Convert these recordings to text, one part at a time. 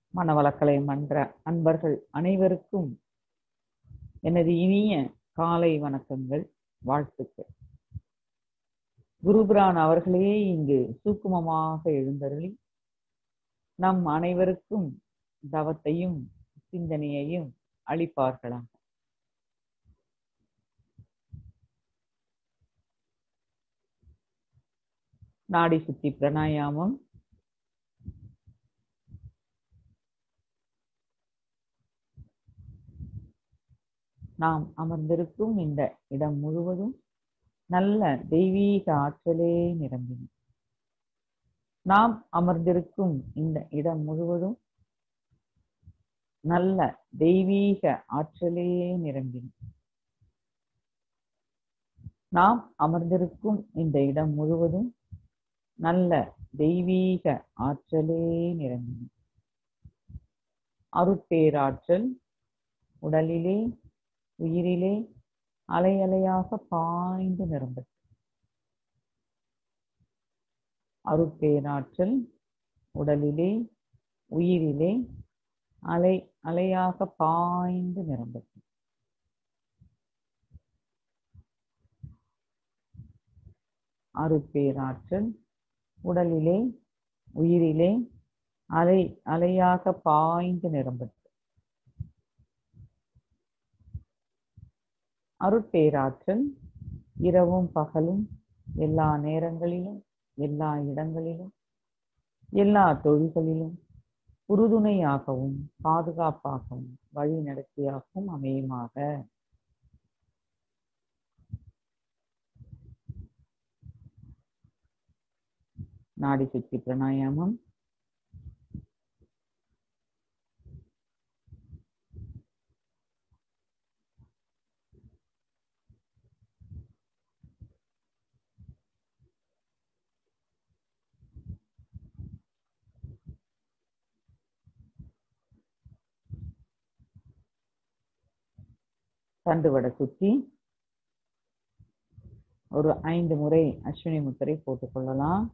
மனவளக்கலை மன்ற அன்பர்கள் அனைவருக்கும் எனது இனிய காலை வணக்கங்கள் வாழ்த்துக்கள் குருபிரான் அவர்களே இங்கு சூக்குமமாக எழுந்தருளி நம் அனைவருக்கும் தவத்தையும் சிந்தனையையும் அளிப்பார்களாம் நாடி சுத்தி பிராணாயாமம் நாம் அமர்ந்திருக்கும் இந்த இடம் முழுவதும் நல்ல தெய்வீக ஆற்றலே நிரம்பின நாம் அமர்ந்திருக்கும் இந்த இடம் முழுவதும் நல்ல தெய்வீக ஆற்றலே நிரம்பின நாம் அமர்ந்திருக்கும் இந்த இடம் முழுவதும் நல்ல தெய்வீக ஆற்றலே நிரம்பின அருட்பேராற்றல் உடலிலே உயிரிலே அலை அலையாக பாய்ந்து நிரம்பட்டு அருட்பேராற்றல் உடலிலே உயிரிலே அலை அலையாக பாய்ந்து நிரம்பட்டு அருட்பேராற்றல் உடலிலே உயிரிலே அலை அலையாக பாய்ந்து நிரம்பட்டு அருட்பேராற்றல் இரவும் பகலும் எல்லா நேரங்களிலும் எல்லா இடங்களிலும் எல்லா தொழில்களிலும் உறுதுணையாகவும் பாதுகாப்பாகவும் வழி நடத்தியாகவும் அமையுமாக நாடி சுத்தி பிராணாயாமம் தண்டுவட சுத்தி ஒரு ஐந்து முறை அஸ்வினி முத்திரை போட்டுக்கொள்ளலாம்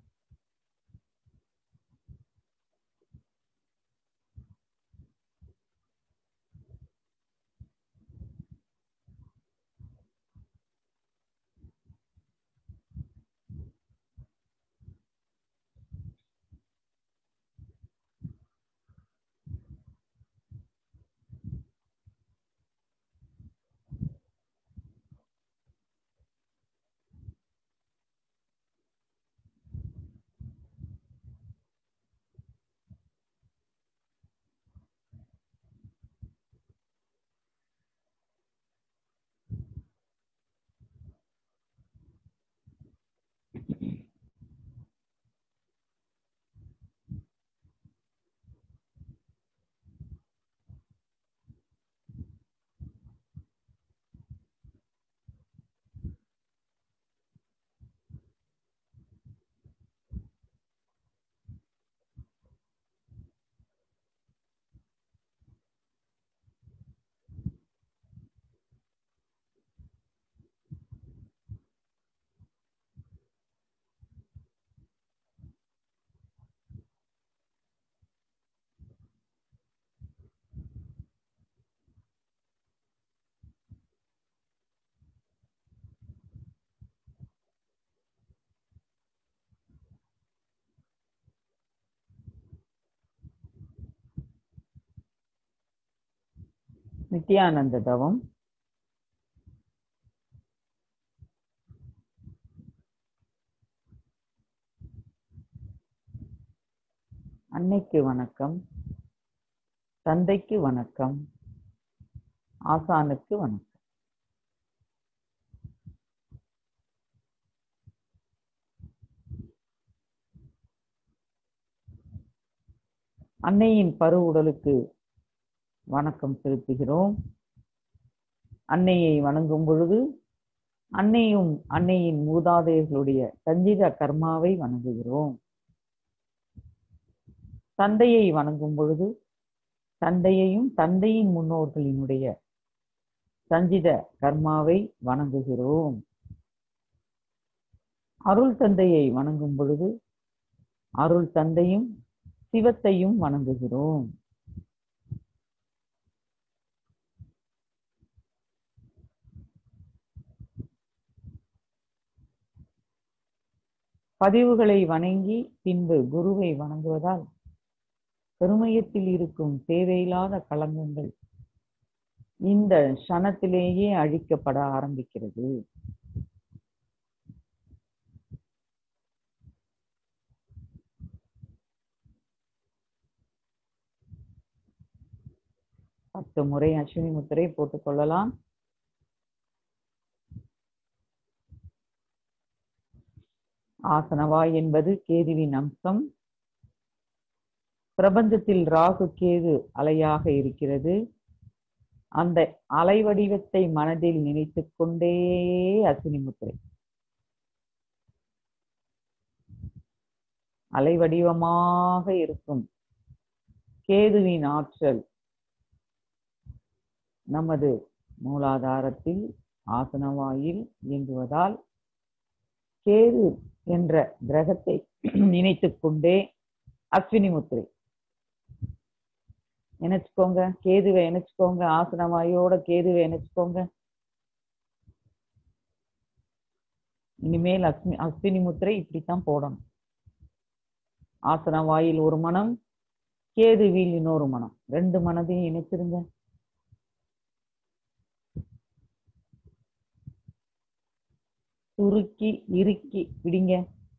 நித்யானந்த தவம் அன்னைக்கு வணக்கம் தந்தைக்கு வணக்கம் ஆசானுக்கு வணக்கம் அன்னையின் பரு உடலுக்கு வணக்கம் செலுத்துகிறோம் அன்னையை வணங்கும் பொழுது அன்னையும் அன்னையின் மூதாதையர்களுடைய சஞ்சித கர்மாவை வணங்குகிறோம் தந்தையை வணங்கும் பொழுது தந்தையையும் தந்தையின் முன்னோர்களினுடைய சஞ்சித கர்மாவை வணங்குகிறோம் அருள் தந்தையை வணங்கும் பொழுது அருள் தந்தையும் சிவத்தையும் வணங்குகிறோம் பதிவுகளை வணங்கி பின்பு குருவை வணங்குவதால் பெருமையத்தில் இருக்கும் தேவையில்லாத களங்கங்கள் இந்த க்ஷணத்திலேயே அழிக்கப்பட ஆரம்பிக்கிறது பத்து முறை அஸ்வினி முத்திரை போட்டுக் கொள்ளலாம் ஆசனவாய் என்பது கேதுவின் அம்சம் பிரபஞ்சத்தில் ராகு கேது அலையாக இருக்கிறது அந்த அலை வடிவத்தை மனதில் நினைத்துக் கொண்டே அஸ்வினி முத்திரை அலை வடிவமாக இருக்கும் கேதுவின் ஆற்றல் நமது மூலாதாரத்தில் ஆசனவாயில் இயங்குவதால் கேது என்ற கிரகத்தை நினைத்துக் கொண்டே அஸ்வினி முத்திரை நினைச்சுக்கோங்க கேதுவை நினைச்சுக்கோங்க ஆசனவாயோட கேதுவை நினைச்சுக்கோங்க இனிமேல் அஸ்மி அஸ்வினி முத்திரை இப்படித்தான் போடணும் ஆசனவாயில் ஒரு மனம் கேதுவில் இன்னொரு மனம் ரெண்டு மனதையும் இணைச்சிருங்க சுருக்கி இறுக்கி பிடிங்க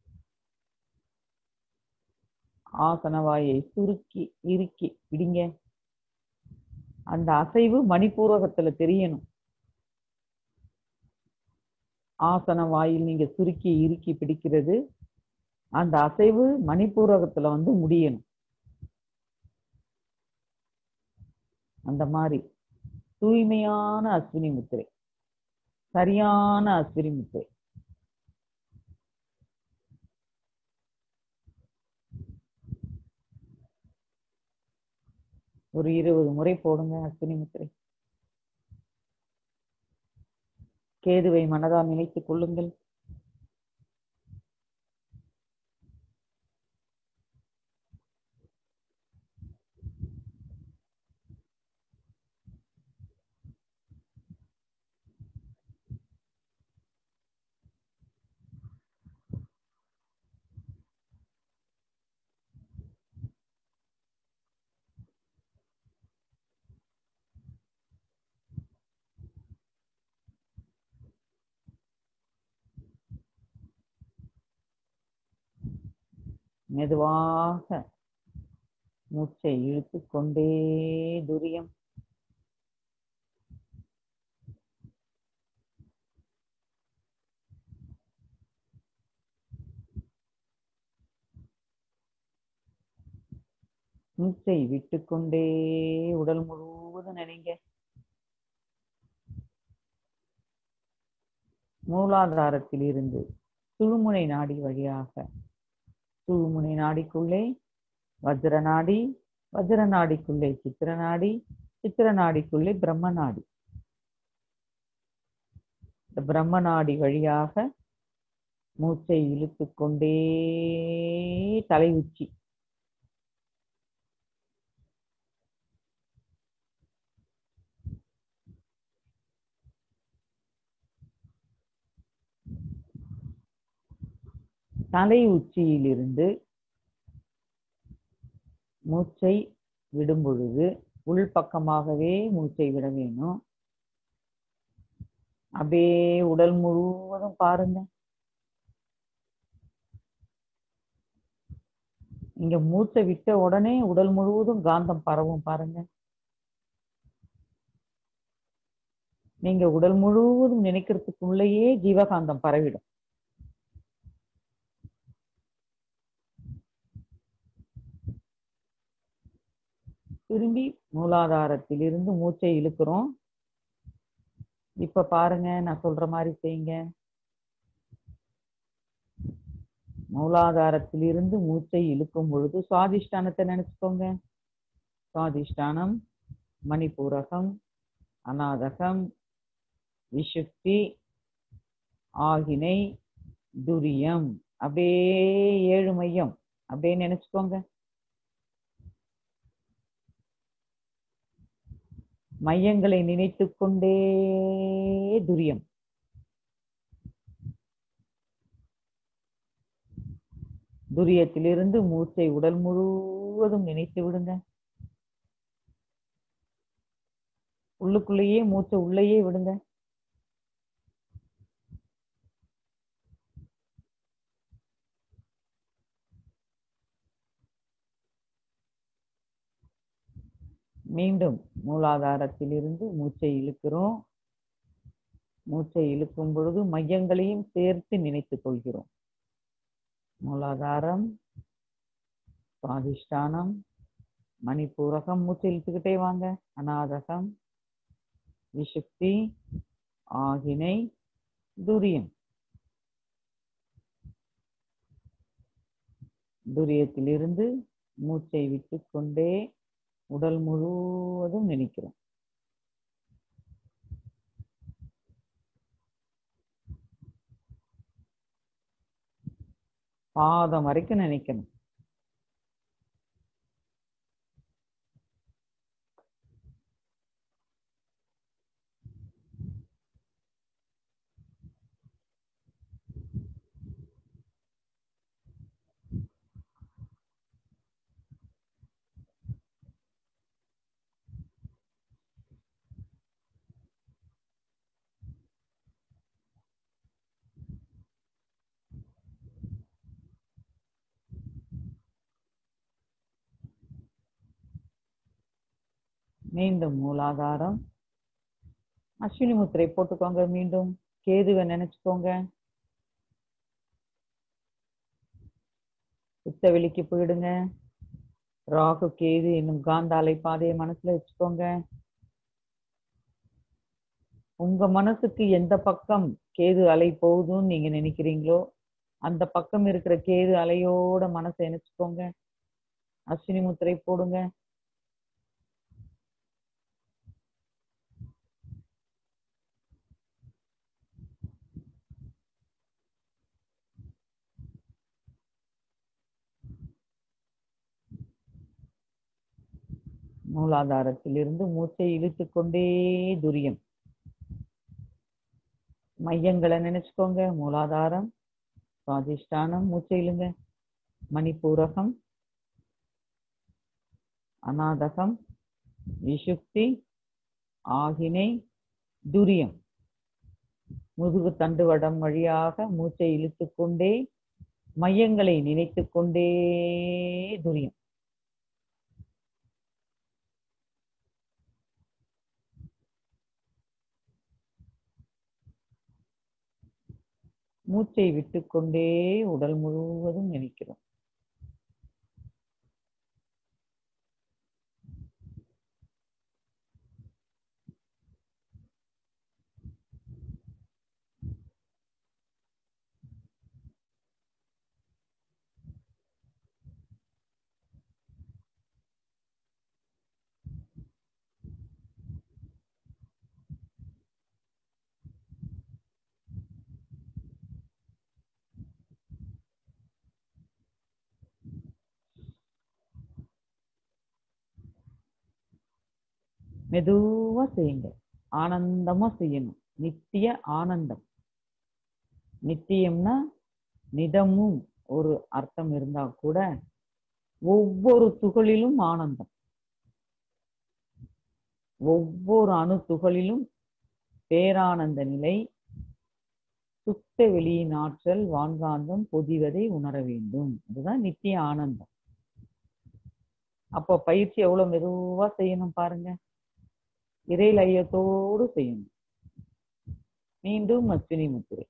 ஆசனவாயை சுருக்கி இறுக்கி பிடிங்க அந்த அசைவு மணிப்பூரகத்துல தெரியணும் ஆசன வாயில் நீங்க சுருக்கி இறுக்கி பிடிக்கிறது அந்த அசைவு மணிப்பூரகத்துல வந்து முடியணும் அந்த மாதிரி தூய்மையான அஸ்வினி முத்திரை சரியான அஸ்வினி முத்திரை ஒரு இருபது முறை போடுங்க அஸ்வினி முத்திரை கேதுவை மனதால் நினைத்துக் கொள்ளுங்கள் மெதுவாக மூச்சை இழுத்துக் கொண்டே துரியம் மூச்சை விட்டுக்கொண்டே உடல் முழுவதும் நினைங்க மூலாதாரத்தில் இருந்து சுழுமுனை நாடி வழியாக சுழுமுனை நாடிக்குள்ளே வஜ்ர நாடி வஜ்ர நாடிக்குள்ளே சித்திர நாடி சித்திர நாடிக்குள்ளே பிரம்ம நாடி இந்த பிரம்ம நாடி வழியாக மூச்சை இழுத்து கொண்டே தலை உச்சி தலை உச்சியிலிருந்து மூச்சை விடும் பொழுது உள்பக்கமாகவே மூச்சை விட வேணும் அப்படியே உடல் முழுவதும் பாருங்க இங்க மூச்சை விட்ட உடனே உடல் முழுவதும் காந்தம் பரவும் பாருங்க நீங்க உடல் முழுவதும் நினைக்கிறதுக்குள்ளேயே ஜீவகாந்தம் பரவிடும் திரும்பி மூலாதாரத்திலிருந்து மூச்சை இழுக்கிறோம் இப்ப பாருங்க நான் சொல்ற மாதிரி செய்யுங்க மூலாதாரத்திலிருந்து மூச்சை இழுக்கும் பொழுது சுவாதிஷ்டானத்தை நினைச்சுக்கோங்க சுவாதிஷ்டானம் மணிப்பூரகம் அநாதகம் விஷுப்தி ஆகினை துரியம் அப்படியே ஏழு மையம் அப்படியே நினைச்சுக்கோங்க மையங்களை நினைத்துக் கொண்டே துரியம் துரியத்திலிருந்து மூச்சை உடல் முழுவதும் நினைத்து விடுங்க உள்ளுக்குள்ளேயே மூச்சை உள்ளேயே விடுங்க மீண்டும் மூலாதாரத்திலிருந்து மூச்சை இழுக்கிறோம் மூச்சை இழுக்கும் பொழுது மையங்களையும் சேர்த்து நினைத்துக் கொள்கிறோம் மூலாதாரம் சுவாதிஷ்டானம் மணிப்பூரகம் மூச்சை இழுத்துக்கிட்டே வாங்க அநாதகம் விசுக்தி ஆகினை துரியம் துரியத்திலிருந்து மூச்சை விட்டுக்கொண்டே உடல் முழுவதும் நினைக்கிறோம் பாதம் வரைக்கும் நினைக்கணும் மீண்டும் மூலாதாரம் அஸ்வினி முத்திரை போட்டுக்கோங்க மீண்டும் கேதுவை நினைச்சுக்கோங்க சுத்த வெளிக்கு போயிடுங்க ராகு கேது என்னும் காந்தாலை பாதையை மனசுல வச்சுக்கோங்க உங்க மனசுக்கு எந்த பக்கம் கேது அலை போகுதுன்னு நீங்க நினைக்கிறீங்களோ அந்த பக்கம் இருக்கிற கேது அலையோட மனசை நினைச்சுக்கோங்க அஸ்வினி முத்திரை போடுங்க மூலாதாரத்திலிருந்து மூச்சை இழுத்து கொண்டே துரியம் மையங்களை நினைச்சுக்கோங்க மூலாதாரம் சுவாதிஷ்டானம் மூச்சை இழுங்க மணிப்பூரகம் அநாதகம் விசுக்தி ஆகினை துரியம் முதுகு தண்டுவடம் வழியாக மூச்சை இழுத்து கொண்டே மையங்களை நினைத்து கொண்டே துரியம் மூச்சை விட்டுக்கொண்டே உடல் முழுவதும் நினைக்கிறோம் மெதுவா செய்யுங்க ஆனந்தமா செய்யணும் நித்திய ஆனந்தம் நித்தியம்னா நிதமும் ஒரு அர்த்தம் இருந்தா கூட ஒவ்வொரு துகளிலும் ஆனந்தம் ஒவ்வொரு அணு துகளிலும் பேரானந்த நிலை சுத்த வெளியின் ஆற்றல் வான்காந்தம் பொதிவதை உணர வேண்டும் அதுதான் நித்திய ஆனந்தம் அப்போ பயிற்சி எவ்வளவு மெதுவா செய்யணும் பாருங்க இறை லயத்தோடு செய்யணும் மீண்டும் அஸ்வினி முத்திரை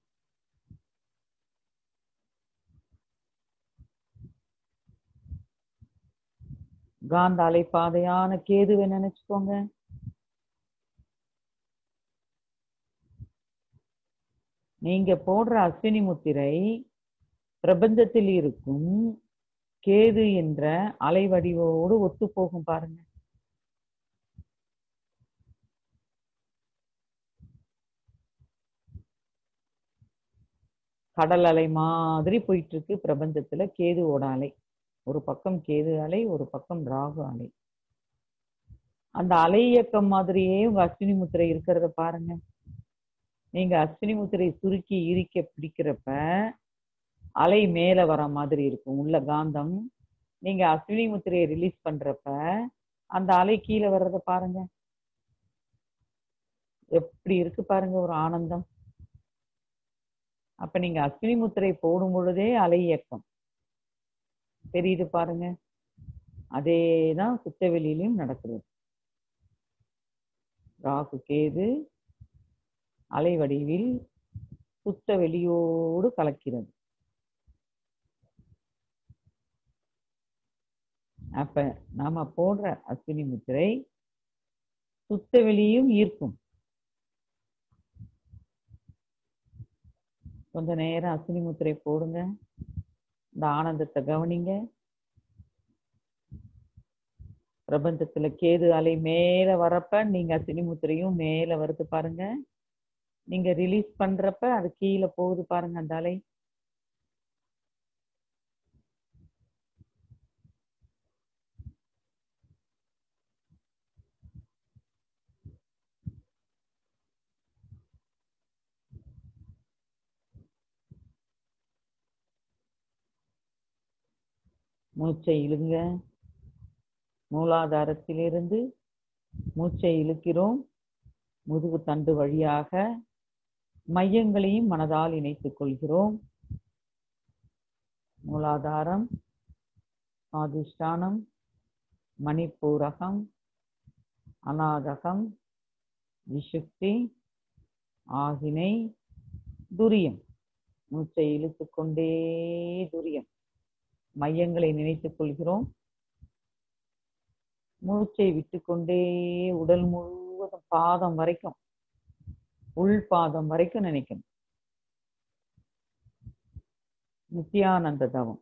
காந்தாலை பாதையான கேதுவை நினைச்சுக்கோங்க நீங்க போடுற அஸ்வினி முத்திரை பிரபஞ்சத்தில் இருக்கும் கேது என்ற அலைவடிவோடு ஒத்து போகும் பாருங்க கடல் அலை மாதிரி போயிட்டு இருக்கு பிரபஞ்சத்துல கேதுவோட அலை ஒரு பக்கம் கேது அலை ஒரு பக்கம் ராகு அலை அந்த அலை இயக்கம் மாதிரியே உங்க அஸ்வினி முத்திரை இருக்கிறத பாருங்க நீங்க அஸ்வினி முத்திரை சுருக்கி இரிக்க பிடிக்கிறப்ப அலை மேல வர மாதிரி இருக்கும் உள்ள காந்தம் நீங்க அஸ்வினி முத்திரையை ரிலீஸ் பண்றப்ப அந்த அலை கீழே வர்றத பாருங்க எப்படி இருக்கு பாருங்க ஒரு ஆனந்தம் அப்ப நீங்க அஸ்வினி முத்திரை போடும் பொழுதே அலை இயக்கம் தெரியுது பாருங்க அதேதான் சுத்தவெளியிலும் நடக்கிறது ராகு கேது அலை வடிவில் சுத்த வெளியோடு கலக்கிறது அப்ப நாம போடுற அஸ்வினி முத்திரை சுத்த வெளியும் ஈர்க்கும் கொஞ்ச நேரம் அஸ்வினி முத்திரை போடுங்க இந்த ஆனந்தத்தை கவனிங்க பிரபஞ்சத்துல கேது அலை மேல வரப்ப நீங்க அஸ்வினி முத்திரையும் மேல வருது பாருங்க நீங்க ரிலீஸ் பண்றப்ப அது கீழே போகுது பாருங்க அந்த அலை மூச்சை இழுங்க மூலாதாரத்திலிருந்து மூச்சை இழுக்கிறோம் முதுகு தண்டு வழியாக மையங்களையும் மனதால் இணைத்துக் கொள்கிறோம் மூலாதாரம் சுவாதிஷ்டானம் மணிப்பூரகம் அநாதகம் விஷுக்தி ஆகினை துரியம் மூச்சை இழுத்துக் கொண்டே துரியம் மையங்களை நினைத்துக் கொள்கிறோம் மூச்சை விட்டுக்கொண்டே உடல் முழுவதும் பாதம் வரைக்கும் உள் பாதம் வரைக்கும் நினைக்கணும் நித்யானந்த தவம்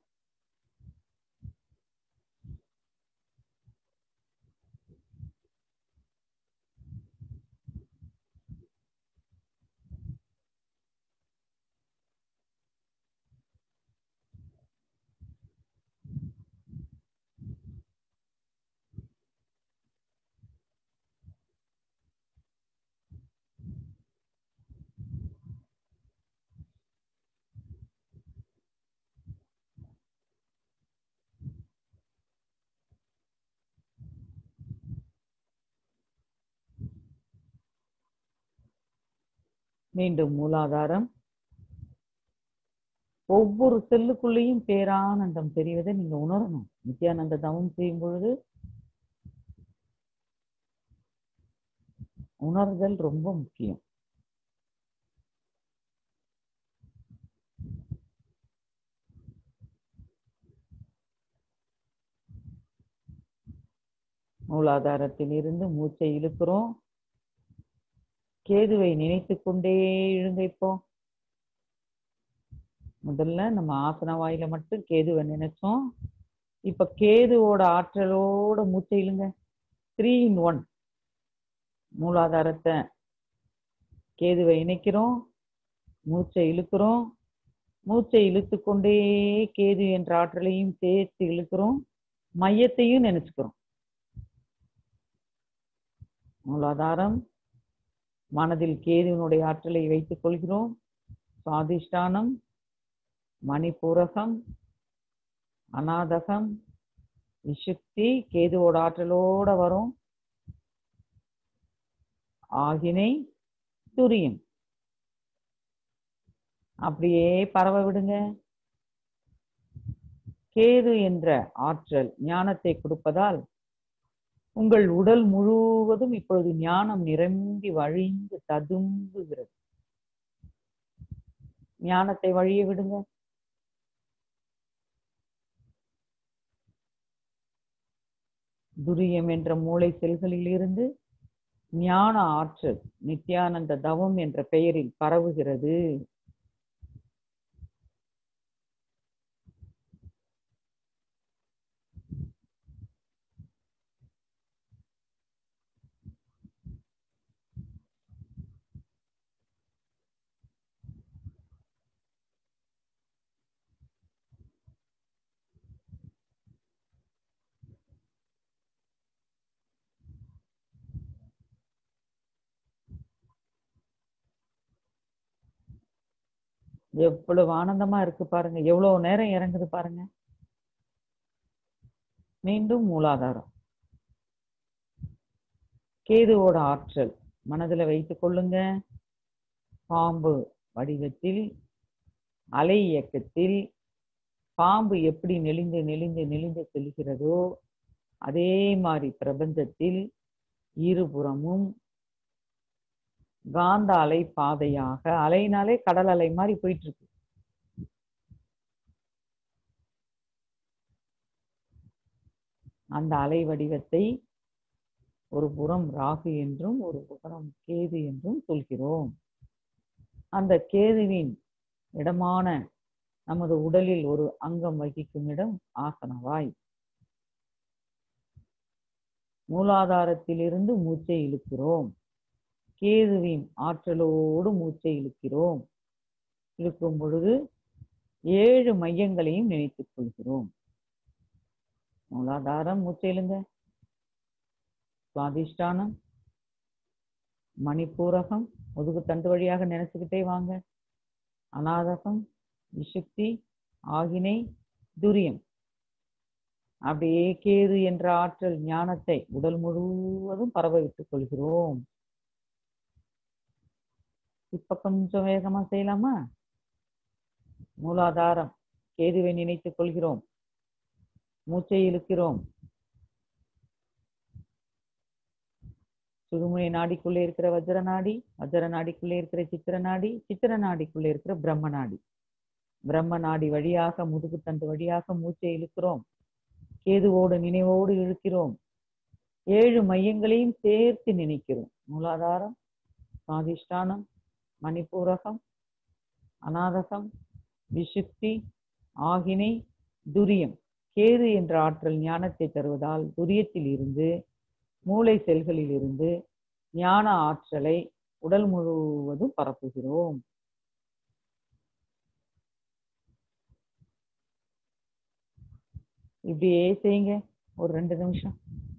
மீண்டும் மூலாதாரம் ஒவ்வொரு செல்லுக்குள்ளேயும் பேரானந்தம் தெரிவதை நீங்க உணரணும் நித்யானந்த தவம் செய்யும் பொழுது உணர்தல் ரொம்ப முக்கியம் மூலாதாரத்தில் இருந்து மூச்சை இழுக்கிறோம் கேதுவை நினைத்து கொண்டே இழுங்க இப்போ முதல்ல நம்ம ஆசன வாயில மட்டும் கேதுவை நினைச்சோம் இப்ப கேதுவோட ஆற்றலோட மூச்சை இழுங்க த்ரீ இன் ஒன் மூலாதாரத்தை கேதுவை இணைக்கிறோம் மூச்சை இழுக்கிறோம் மூச்சை இழுத்து கொண்டே கேது என்ற ஆற்றலையும் சேர்த்து இழுக்கிறோம் மையத்தையும் நினைச்சுக்கிறோம் மூலாதாரம் மனதில் கேதுவினுடைய ஆற்றலை வைத்துக் கொள்கிறோம் சுவாதிஷ்டானம் மணிப்பூரகம் அநாதகம் விஷுக்தி கேதுவோட ஆற்றலோட வரும் ஆகினை துரியம் அப்படியே பரவ விடுங்க கேது என்ற ஆற்றல் ஞானத்தை கொடுப்பதால் உங்கள் உடல் முழுவதும் இப்பொழுது ஞானம் நிரம்பி வழிந்து ததும்புகிறது ஞானத்தை வழிய விடுங்க துரியம் என்ற மூளை செல்களில் இருந்து ஞான ஆற்றல் நித்யானந்த தவம் என்ற பெயரில் பரவுகிறது எவ்வளவு ஆனந்தமா இருக்கு பாருங்க எவ்வளவு நேரம் இறங்குது பாருங்க மீண்டும் மூலாதாரம் கேதுவோட ஆற்றல் மனதுல வைத்துக் கொள்ளுங்க பாம்பு வடிவத்தில் அலை இயக்கத்தில் பாம்பு எப்படி நெளிந்து நெளிந்து நெளிந்து செல்கிறதோ அதே மாதிரி பிரபஞ்சத்தில் இருபுறமும் காந்த அலை பாதையாக அலைனாலே கடல் அலை மாதிரி போயிட்டு இருக்கு அந்த அலை வடிவத்தை ஒரு புறம் ராகு என்றும் ஒரு புறம் கேது என்றும் சொல்கிறோம் அந்த கேதுவின் இடமான நமது உடலில் ஒரு அங்கம் வகிக்கும் இடம் ஆசனவாய் மூலாதாரத்திலிருந்து மூச்சை இழுக்கிறோம் கேதுவின் ஆற்றலோடு மூச்சை இழுக்கிறோம் இழுக்கும் பொழுது ஏழு மையங்களையும் நினைத்துக் கொள்கிறோம் மூலாதாரம் மூச்சை இழுங்க சுவாதிஷ்டானம் மணிப்பூரகம் முதுகு தண்டு வழியாக நினைச்சுக்கிட்டே வாங்க அநாதகம் விசுக்தி ஆகினை துரியம் அப்படியே கேது என்ற ஆற்றல் ஞானத்தை உடல் முழுவதும் பரவ விட்டுக் கொள்கிறோம் இப்ப கொஞ்சம் வேகமா செய்யலாமா மூலாதாரம் கேதுவை நினைத்துக் கொள்கிறோம் மூச்சை இழுக்கிறோம் சுழுமுனை நாடிக்குள்ளே இருக்கிற வஜ்ர நாடி வஜ்ர நாடிக்குள்ளே இருக்கிற சித்திர நாடி சித்திர நாடிக்குள்ளே இருக்கிற பிரம்ம நாடி பிரம்ம நாடி வழியாக முதுகுத்தண்டு வழியாக மூச்சை இழுக்கிறோம் கேதுவோடு நினைவோடு இழுக்கிறோம் ஏழு மையங்களையும் சேர்த்து நினைக்கிறோம் மூலாதாரம் சுவாதிஷ்டானம் மணிப்பூரகம் அநாதகம் விசுக்தி ஆகினை துரியம் கேது என்ற ஆற்றல் ஞானத்தை தருவதால் துரியத்தில் இருந்து மூளை செல்களில் இருந்து ஞான ஆற்றலை உடல் முழுவதும் பரப்புகிறோம் இப்படியே செய்யுங்க ஒரு ரெண்டு நிமிஷம்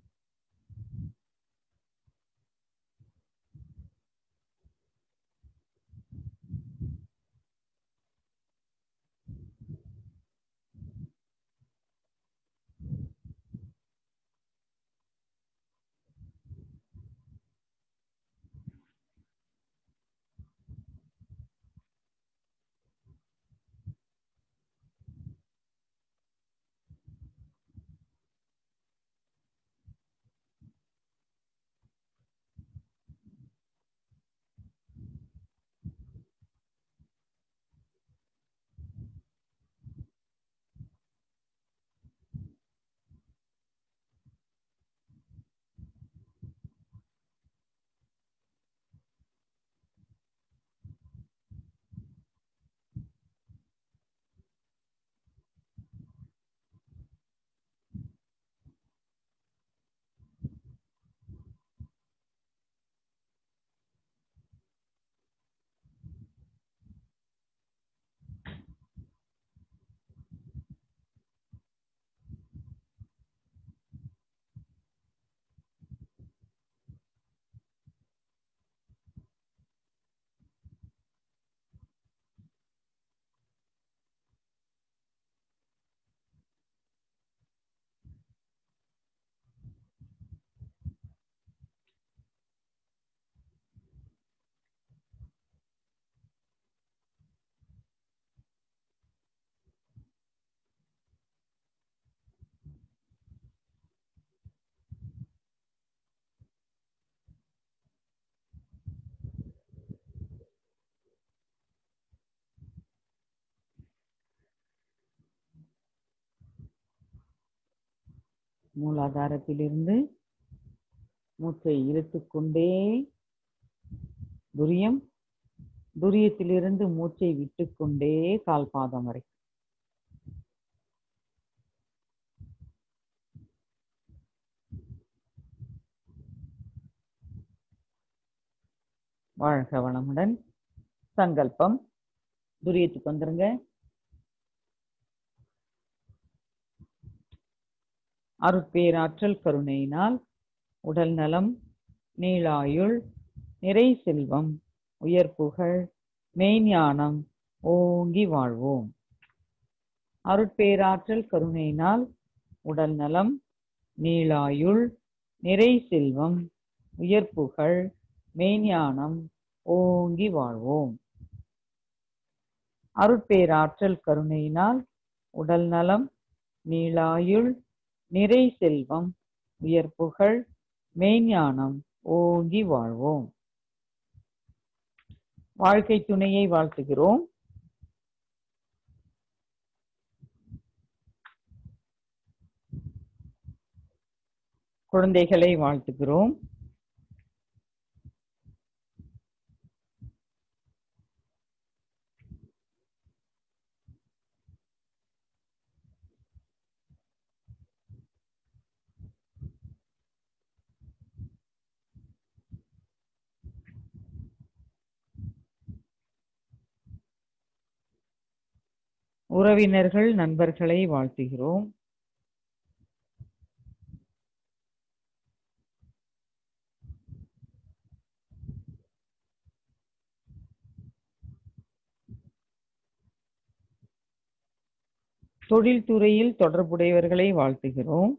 மூலாதாரத்திலிருந்து மூச்சை இழுத்துக்கொண்டே துரியம் துரியத்திலிருந்து மூச்சை விட்டுக்கொண்டே கால் பாதம் வரை வாழ்க வளமுடன் சங்கல்பம் துரியத்துக்கு வந்துருங்க அருட்பேராற்றல் கருணையினால் உடல் நலம் நீளாயுள் நிறை செல்வம் உயர் புகழ் மெய்ஞானம் ஓங்கி வாழ்வோம் அருட்பேராற்றல் கருணையினால் உடல் நலம் நீளாயுள் நிறை செல்வம் உயர்ப்புகள் மெய்ஞானம் ஓங்கி வாழ்வோம் அருட்பேராற்றல் கருணையினால் உடல் நலம் நீளாயுள் நிறை செல்வம் உயர்ப்புகள் மெய்ஞானம் ஓங்கி வாழ்வோம் வாழ்க்கை துணையை வாழ்த்துகிறோம் குழந்தைகளை வாழ்த்துகிறோம் உறவினர்கள் நண்பர்களை வாழ்த்துகிறோம் தொழில்துறையில் தொடர்புடையவர்களை வாழ்த்துகிறோம்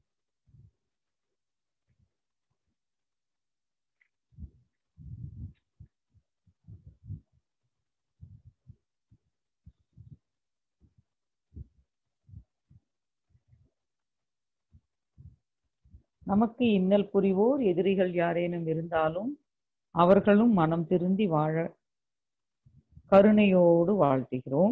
நமக்கு இன்னல் புரிவோர் எதிரிகள் யாரேனும் இருந்தாலும் அவர்களும் மனம் திருந்தி வாழ கருணையோடு வாழ்த்துகிறோம்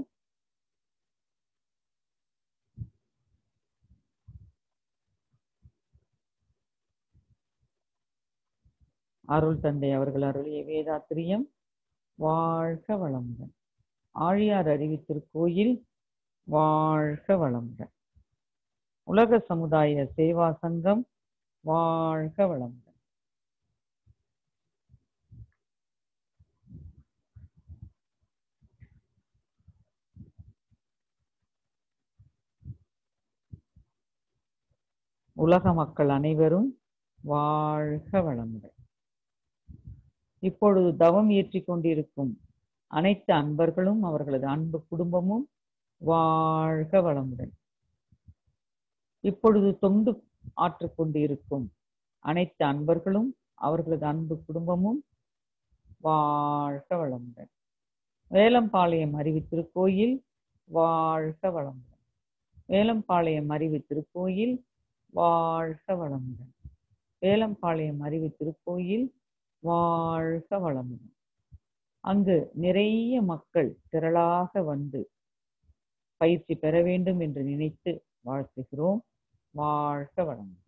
அருள் தந்தை அவர்கள் அருளிய வேதாத்திரியம் வாழ்க வளமுடன் ஆழியார் அறிவித்திருக்கோயில் வாழ்க வளமுடன் உலக சமுதாய சேவா சங்கம் வாழ்க வளமுடன் உலக மக்கள் அனைவரும் வாழ்க வளமுடன் இப்பொழுது தவம் இயற்றிக் கொண்டிருக்கும் அனைத்து அன்பர்களும் அவர்களது அன்பு குடும்பமும் வாழ்க வளமுடன் இப்பொழுது தொண்டு ஆற்றிக் கொண்டிருக்கும் அனைத்து அன்பர்களும் அவர்களது அன்பு குடும்பமும் வாழ்க வளமுடன் வேலம்பாளையம் அறிவு திருக்கோயில் வாழ்க வளமுடன் வேலம்பாளையம் அறிவு திருக்கோயில் வாழ்க வளமுடன் வேலம்பாளையம் அறிவு திருக்கோயில் வாழ்க வளமுடன் அங்கு நிறைய மக்கள் திரளாக வந்து பயிற்சி பெற வேண்டும் என்று நினைத்து வாழ்த்துகிறோம் வாழ்க வளமுடன்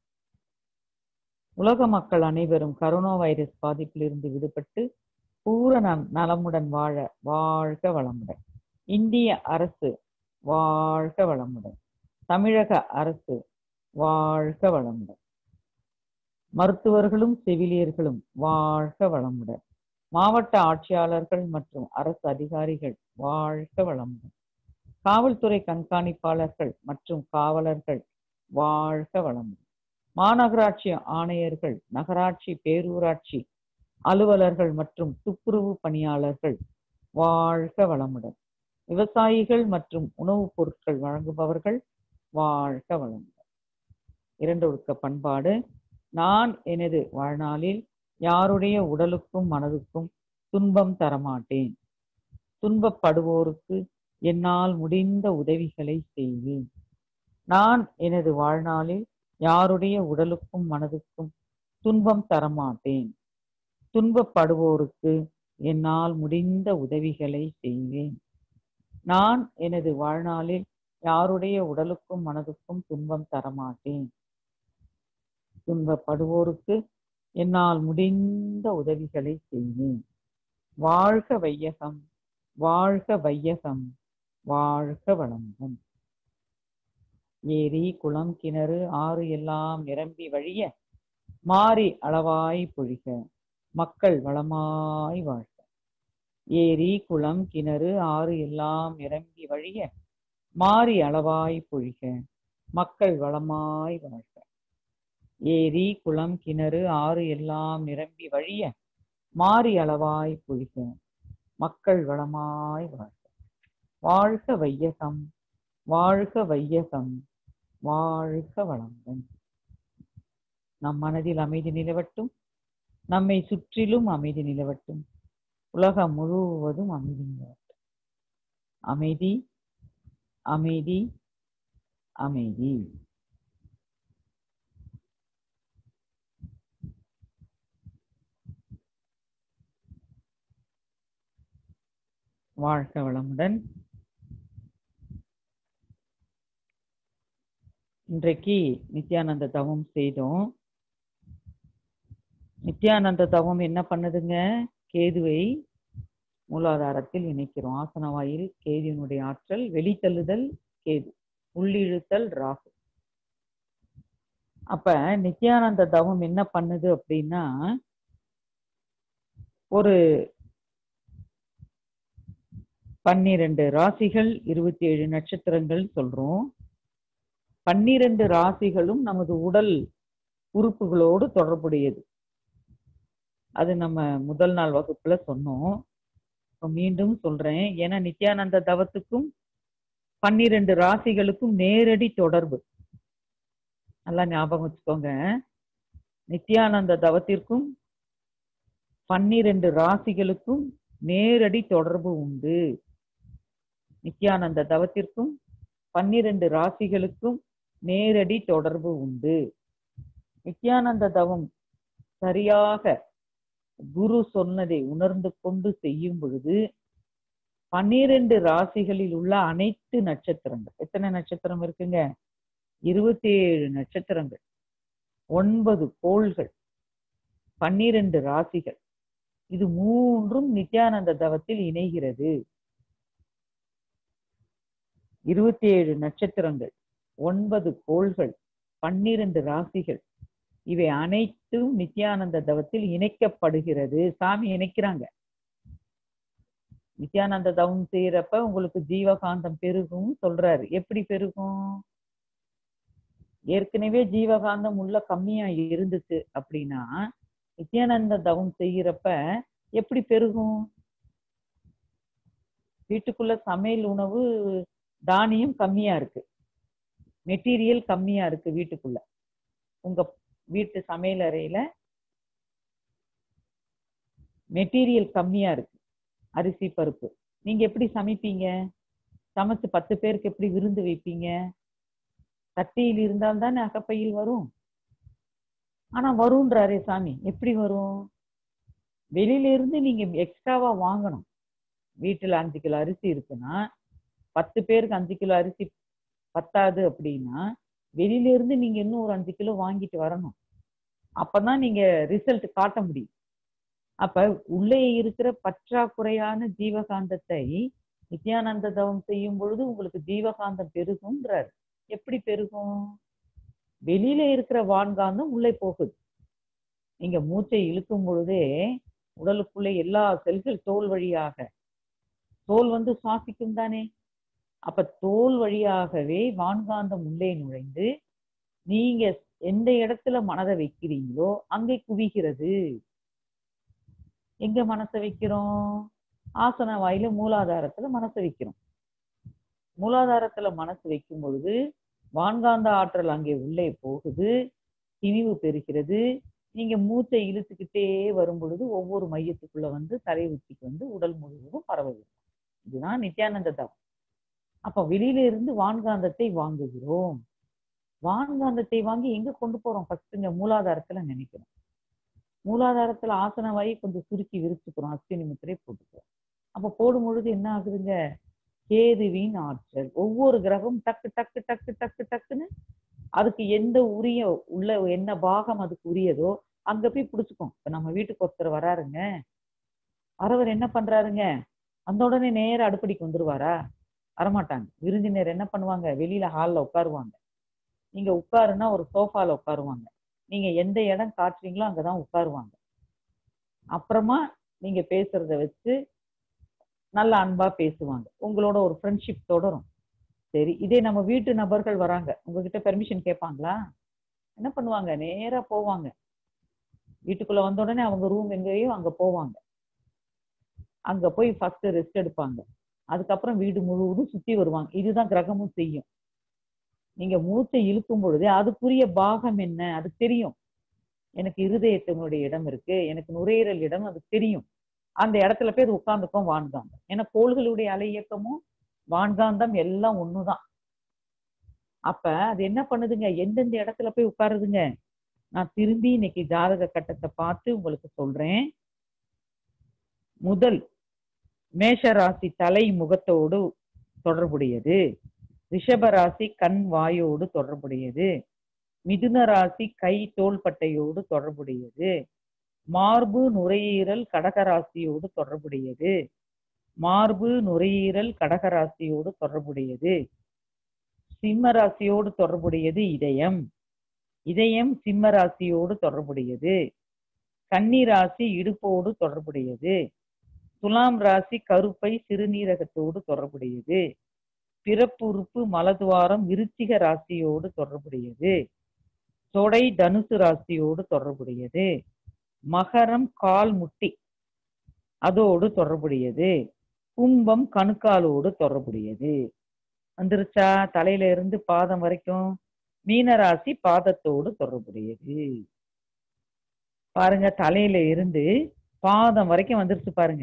உலக மக்கள் அனைவரும் கரோனா வைரஸ் பாதிப்பிலிருந்து விடுபட்டு பூரண நலமுடன் வாழ வாழ்க வளமுடன் இந்திய அரசு வாழ்க வளமுடன் தமிழக அரசு வாழ்க வளமுடன் மருத்துவர்களும் செவிலியர்களும் வாழ்க வளமுடன் மாவட்ட ஆட்சியாளர்கள் மற்றும் அரசு அதிகாரிகள் வாழ்க வளமுடன் காவல்துறை கண்காணிப்பாளர்கள் மற்றும் காவலர்கள் வாழ்க வளமுடன் மாநகராட்சி ஆணையர்கள் நகராட்சி பேரூராட்சி அலுவலர்கள் மற்றும் துப்புரவு பணியாளர்கள் வாழ்க வளமுடன் விவசாயிகள் மற்றும் உணவுப் பொருட்கள் வழங்குபவர்கள் வாழ்க வளமுடன் இரண்டு ஒழுக்க பண்பாடு நான் எனது வாழ்நாளில் யாருடைய உடலுக்கும் மனதுக்கும் துன்பம் தரமாட்டேன் துன்பப்படுவோருக்கு என்னால் முடிந்த உதவிகளை செய்வேன் நான் எனது வாழ்நாளில் யாருடைய உடலுக்கும் மனதுக்கும் துன்பம் தரமாட்டேன் துன்பப்படுவோருக்கு என்னால் முடிந்த உதவிகளை செய்வேன் நான் எனது வாழ்நாளில் யாருடைய உடலுக்கும் மனதுக்கும் துன்பம் தரமாட்டேன் துன்பப்படுவோருக்கு என்னால் முடிந்த உதவிகளை செய்வேன் வாழ்க வையகம் வாழ்க வையகம் வாழ்க வளமுடன் ஏரி குளம் கிணறு ஆறு எல்லாம் நிரம்பி வழிய மாறி அளவாய் பொழிக மக்கள் வளமாய் வாழ்க ஏரி குளம் கிணறு ஆறு எல்லாம் நிரம்பி வழிய மாறி அளவாய் பொழிக மக்கள் வளமாய் வாழ்க ஏரி குளம் கிணறு ஆறு எல்லாம் நிரம்பி வழிய மாறி அளவாய் பொழிக மக்கள் வளமாய் வாழ்க வாழ்க வையகம் வாழ்க வையகம் வாழ்க வளமுடன் நம் மனதில் அமைதி நிலவட்டும் நம்மை சுற்றிலும் அமைதி நிலவட்டும் உலகம் முழுவதும் அமைதி நிலவட்டும் அமைதி அமைதி அமைதி வாழ்க வளமுடன் இன்றைக்கு நித்யானந்த தவம் செய்தோம் நித்யானந்த தவம் என்ன பண்ணுதுங்க கேதுவை மூலாதாரத்தில் இணைக்கிறோம் ஆசன வாயில் கேதுவினுடைய ஆற்றல் வெளித்தள்ளுதல் கேது உள்ளிழுத்தல் ராகு அப்ப நித்யானந்த தவம் என்ன பண்ணுது அப்படின்னா ஒரு பன்னிரண்டு ராசிகள் இருபத்தி ஏழு நட்சத்திரங்கள் சொல்றோம் பன்னிரண்டு ராசிகளும் நமது உடல் உறுப்புகளோடு தொடர்புடையது அது நம்ம முதல் நாள் வகுப்புல சொன்னோம் இப்ப மீண்டும் சொல்றேன் ஏன்னா நித்யானந்த தவத்துக்கும் பன்னிரண்டு ராசிகளுக்கும் நேரடி தொடர்பு நல்லா ஞாபகம் வச்சுக்கோங்க நித்யானந்த தவத்திற்கும் பன்னிரண்டு ராசிகளுக்கும் நேரடி தொடர்பு உண்டு நித்யானந்த தவத்திற்கும் பன்னிரண்டு ராசிகளுக்கும் நேரடி தொடர்பு உண்டு நித்யானந்த தவம் சரியாக குரு சொன்னதை உணர்ந்து கொண்டு செய்யும் பொழுது பன்னிரண்டு ராசிகளில் உள்ள அனைத்து நட்சத்திரங்கள் எத்தனை நட்சத்திரம் இருக்குங்க இருபத்தி ஏழு நட்சத்திரங்கள் ஒன்பது கோள்கள் பன்னிரண்டு ராசிகள் இது மூன்றும் நித்யானந்த தவத்தில் இணைகிறது இருபத்தி ஏழு நட்சத்திரங்கள் ஒன்பது கோள்கள் பன்னிரண்டு ராசிகள் இவை அனைத்தும் நித்யானந்த தவத்தில் இணைக்கப்படுகிறது சாமி இணைக்கிறாங்க நித்யானந்த தவம் செய்யறப்ப உங்களுக்கு ஜீவகாந்தம் பெருகும் சொல்றாரு எப்படி பெருகும் ஏற்கனவே ஜீவகாந்தம் உள்ள கம்மியா இருந்துச்சு அப்படின்னா நித்யானந்த தவம் செய்யறப்ப எப்படி பெருகும் வீட்டுக்குள்ள சமையல் உணவு தானியம் கம்மியா இருக்கு மெட்டீரியல் கம்மியா இருக்கு வீட்டுக்குள்ள உங்க வீட்டு சமையல் அறையில மெட்டீரியல் கம்மியா இருக்கு அரிசி பருப்பு நீங்க எப்படி சமைப்பீங்க சமைச்சு பத்து பேருக்கு எப்படி விருந்து வைப்பீங்க சட்டியில் இருந்தால் தானே அகப்பையில் வரும் ஆனா வரும்ன்றாரே சாமி எப்படி வரும் வெளியில இருந்து நீங்க எக்ஸ்ட்ராவா வாங்கணும் வீட்டுல அஞ்சு கிலோ அரிசி இருக்குன்னா பத்து பேருக்கு அஞ்சு கிலோ அரிசி பத்தாது அப்படின்னா வெளியில இருந்து நீங்க இன்னும் ஒரு அஞ்சு கிலோ வாங்கிட்டு வரணும் அப்பதான் நீங்க ரிசல்ட் காட்ட முடியும் அப்ப உள்ளே இருக்கிற பற்றாக்குறையான ஜீவகாந்தத்தை நித்யானந்த தவம் செய்யும் பொழுது உங்களுக்கு ஜீவகாந்தம் பெருகும்ன்றார் எப்படி பெருகும் வெளியில இருக்கிற வான்காந்தம் உள்ளே போகுது நீங்க மூச்சை இழுக்கும் பொழுதே உடலுக்குள்ளே எல்லா செல்கள் தோல் வழியாக தோல் வந்து சுவாசிக்கும் தானே அப்ப தோல் வழியாகவே வான்காந்தம் உள்ளே நுழைந்து நீங்க எந்த இடத்துல மனதை வைக்கிறீங்களோ அங்கே குவிகிறது எங்க மனசை வைக்கிறோம் ஆசன வாயில மூலாதாரத்துல மனசை வைக்கிறோம் மூலாதாரத்துல மனசு வைக்கும் பொழுது வான்காந்த ஆற்றல் அங்கே உள்ளே போகுது திணிவு பெறுகிறது நீங்க மூச்சை இழுத்துக்கிட்டே வரும் பொழுது ஒவ்வொரு மையத்துக்குள்ள வந்து தலை உச்சிக்கு வந்து உடல் முழுவதும் பரவுது இதுதான் நித்யானந்த தவம் அப்ப வெளியில இருந்து வான்காந்தத்தை வாங்குகிறோம் வான்காந்தத்தை வாங்கி எங்க கொண்டு போறோம் ஃபர்ஸ்ட்ங்க மூலாதாரத்துல நினைக்கிறோம் மூலாதாரத்துல ஆசன வாயி கொஞ்சம் சுருக்கி விரிச்சுக்கிறோம் அஸ்வினி முத்திரை போட்டுக்கிறோம் அப்ப போடும் பொழுது என்ன ஆகுதுங்க கேதுவின் ஆற்றல் ஒவ்வொரு கிரகம் டக்கு டக்கு டக்கு டக்கு டக்குன்னு அதுக்கு எந்த உரிய உள்ள என்ன பாகம் அதுக்கு உரியதோ அங்க போய் பிடிச்சுக்கும் இப்ப நம்ம வீட்டுக்கு ஒருத்தர் வராருங்க வரவர் என்ன பண்றாருங்க அந்த உடனே நேர அடுப்படிக்கு வந்துருவாரா வரமாட்டாங்க விருந்தினர் என்ன பண்ணுவாங்க வெளியில ஹால்ல உட்காருவாங்க நீங்க உட்காருன்னா ஒரு சோஃபால உட்காருவாங்க நீங்க எந்த இடம் காட்டுறீங்களோ அங்கதான் உட்காருவாங்க அப்புறமா நீங்க பேசுறத வச்சு நல்ல அன்பா பேசுவாங்க உங்களோட ஒரு ஃப்ரெண்ட்ஷிப் தொடரும் சரி இதே நம்ம வீட்டு நபர்கள் வராங்க உங்ககிட்ட பெர்மிஷன் கேட்பாங்களா என்ன பண்ணுவாங்க நேரா போவாங்க வீட்டுக்குள்ள வந்த உடனே அவங்க ரூம் எங்கேயோ அங்க போவாங்க அங்க போய் ஃபர்ஸ்ட் ரெஸ்ட் எடுப்பாங்க அதுக்கப்புறம் வீடு முழுவதும் சுத்தி வருவாங்க இதுதான் கிரகமும் செய்யும் நீங்க மூச்சை இழுக்கும் பொழுதே அதுக்குரிய பாகம் என்ன அது தெரியும் எனக்கு இருதயத்தினுடைய இடம் இருக்கு எனக்கு நுரையீரல் இடம் அது தெரியும் அந்த இடத்துல போய் அது உட்கார்ந்துக்கும் வான்காந்தம் ஏன்னா கோள்களுடைய அலை இயக்கமும் வான்காந்தம் எல்லாம் ஒண்ணுதான் அப்ப அது என்ன பண்ணுதுங்க எந்தெந்த இடத்துல போய் உட்காருதுங்க நான் திரும்பி இன்னைக்கு ஜாதக கட்டத்தை பார்த்து உங்களுக்கு சொல்றேன் முதல் மேஷ ராசி தலை முகத்தோடு தொடர்புடையது ரிஷப ராசி கண் வாயோடு தொடர்புடையது மிதுன ராசி கை தோள்பட்டையோடு தொடர்புடையது மார்பு நுரையீரல் கடகராசியோடு தொடர்புடையது மார்பு நுரையீரல் கடகராசியோடு தொடர்புடையது சிம்ம ராசியோடு தொடர்புடையது இதயம் இதயம் சிம்ம ராசியோடு தொடர்புடையது கன்னி ராசி இடுப்போடு தொடர்புடையது துலாம் ராசி கருப்பை சிறுநீரகத்தோடு தொடர்புடையது பிறப்புறுப்பு மலதுவாரம் விருச்சிக ராசியோடு தொடர்புடையது தொடை தனுசு ராசியோடு தொடர்புடையது மகரம் கால் முட்டி அதோடு தொடர்புடையது கும்பம் கணுக்காலோடு தொடர்புடையது வந்துருச்சா தலையில இருந்து பாதம் வரைக்கும் மீன ராசி பாதத்தோடு தொடர்புடையது பாருங்க தலையில இருந்து பாதம் வரைக்கும் வந்துருச்சு பாருங்க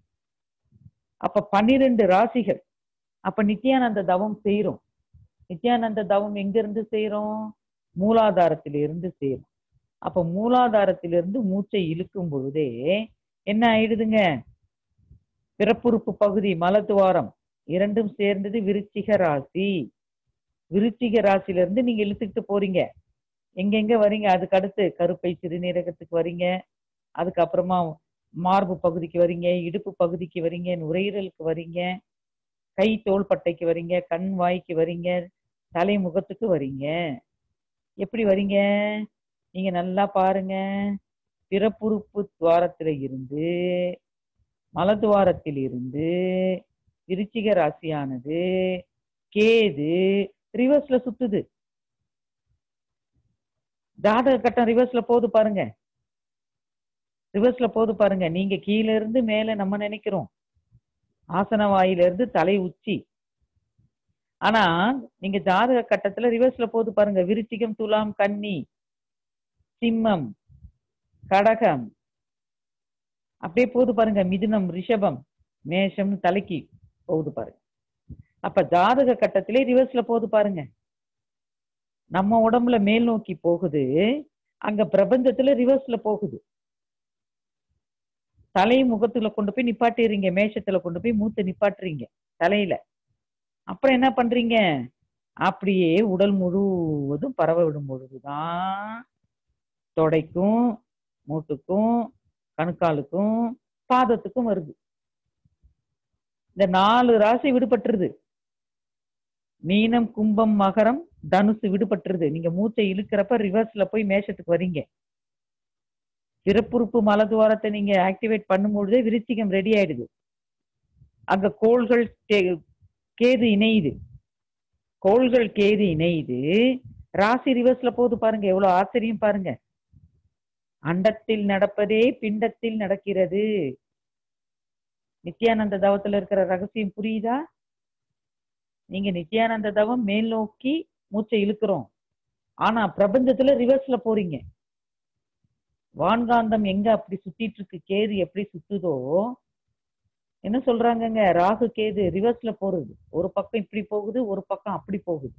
அப்ப பன்னிரெண்டு ராசிகள் அப்ப நித்யானந்த தவம் செய்யறோம் நித்யானந்த தவம் எங்க இருந்து செய்யறோம் மூலாதாரத்திலிருந்து செய்யறோம் அப்ப மூலாதாரத்திலிருந்து மூச்சை இழுக்கும் பொழுதே என்ன ஆயிடுதுங்க பிறப்புறுப்பு பகுதி மலத்துவாரம் இரண்டும் சேர்ந்தது விருச்சிக ராசி விருச்சிக ராசியில இருந்து நீங்க இழுத்துக்கிட்டு போறீங்க எங்கெங்க வரீங்க அதுக்கு அடுத்து கருப்பை சிறுநீரகத்துக்கு வரீங்க அதுக்கப்புறமா மார்பு பகுதிக்கு வரீங்க இடுப்பு பகுதிக்கு வரீங்க நுரையீரலுக்கு வரீங்க கை தோள்பட்டைக்கு வரீங்க கண் வாய்க்கு வரீங்க தலை முகத்துக்கு வரீங்க எப்படி வரீங்க நீங்க நல்லா பாருங்க பிறப்புறுப்பு துவாரத்துல இருந்து மலதுவாரத்தில் இருந்து விருச்சிக ராசியானது கேது ரிவர்ஸ்ல சுத்துது ஜாதக கட்டம் ரிவர்ஸ்ல போகுது பாருங்க ரிவர்ஸ்ல போகுது பாருங்க நீங்க கீழ இருந்து மேல நம்ம நினைக்கிறோம் ஆசன வாயில இருந்து தலை உச்சி ஆனா நீங்க ஜாதக கட்டத்துல ரிவர்ஸ்ல போகுது பாருங்க விருச்சிகம் துலாம் கன்னி சிம்மம் கடகம் அப்படியே போகுது பாருங்க மிதுனம் ரிஷபம் மேஷம் தலைக்கு போகுது பாருங்க அப்ப ஜாதக கட்டத்திலே ரிவர்ஸ்ல போகுது பாருங்க நம்ம உடம்புல மேல் நோக்கி போகுது அங்க பிரபஞ்சத்துல ரிவர்ஸ்ல போகுது தலை முகத்துல கொண்டு போய் நிப்பாட்டிடுறீங்க மேஷத்துல கொண்டு போய் மூத்த நிப்பாட்டுறீங்க தலையில அப்புறம் என்ன பண்றீங்க அப்படியே உடல் முழுவதும் பரவ விடும் பொழுதுதான் தொடைக்கும் மூட்டுக்கும் கணுக்காலுக்கும் பாதத்துக்கும் வருது இந்த நாலு ராசி விடுபட்டுருது மீனம் கும்பம் மகரம் தனுசு விடுபட்டுருது நீங்க மூச்சை இழுக்கிறப்ப ரிவர்ஸ்ல போய் மேஷத்துக்கு வரீங்க பிறப்புறுப்பு மலதுவாரத்தை நீங்க ஆக்டிவேட் பண்ணும்பொழுதே விருச்சிகம் ரெடி ஆயிடுது அங்க கோள்கள் கே- கேது இணையுது கோள்கள் கேது இணையுது ராசி ரிவர்ஸ்ல போகுது பாருங்க எவ்வளவு ஆச்சரியம் பாருங்க அண்டத்தில் நடப்பதே பிண்டத்தில் நடக்கிறது நித்யானந்த தவத்துல இருக்கிற ரகசியம் புரியுதா நீங்க நித்யானந்த தவம் மேல் நோக்கி மூச்சை இழுக்கிறோம் ஆனா பிரபஞ்சத்துல ரிவர்ஸ்ல போறீங்க வான்காந்தம் எங்க அப்படி சுத்திட்டு இருக்கு கேது எப்படி சுத்துதோ என்ன சொல்றாங்கங்க ராகு கேது ரிவர்ஸ்ல போறது ஒரு பக்கம் இப்படி போகுது ஒரு பக்கம் அப்படி போகுது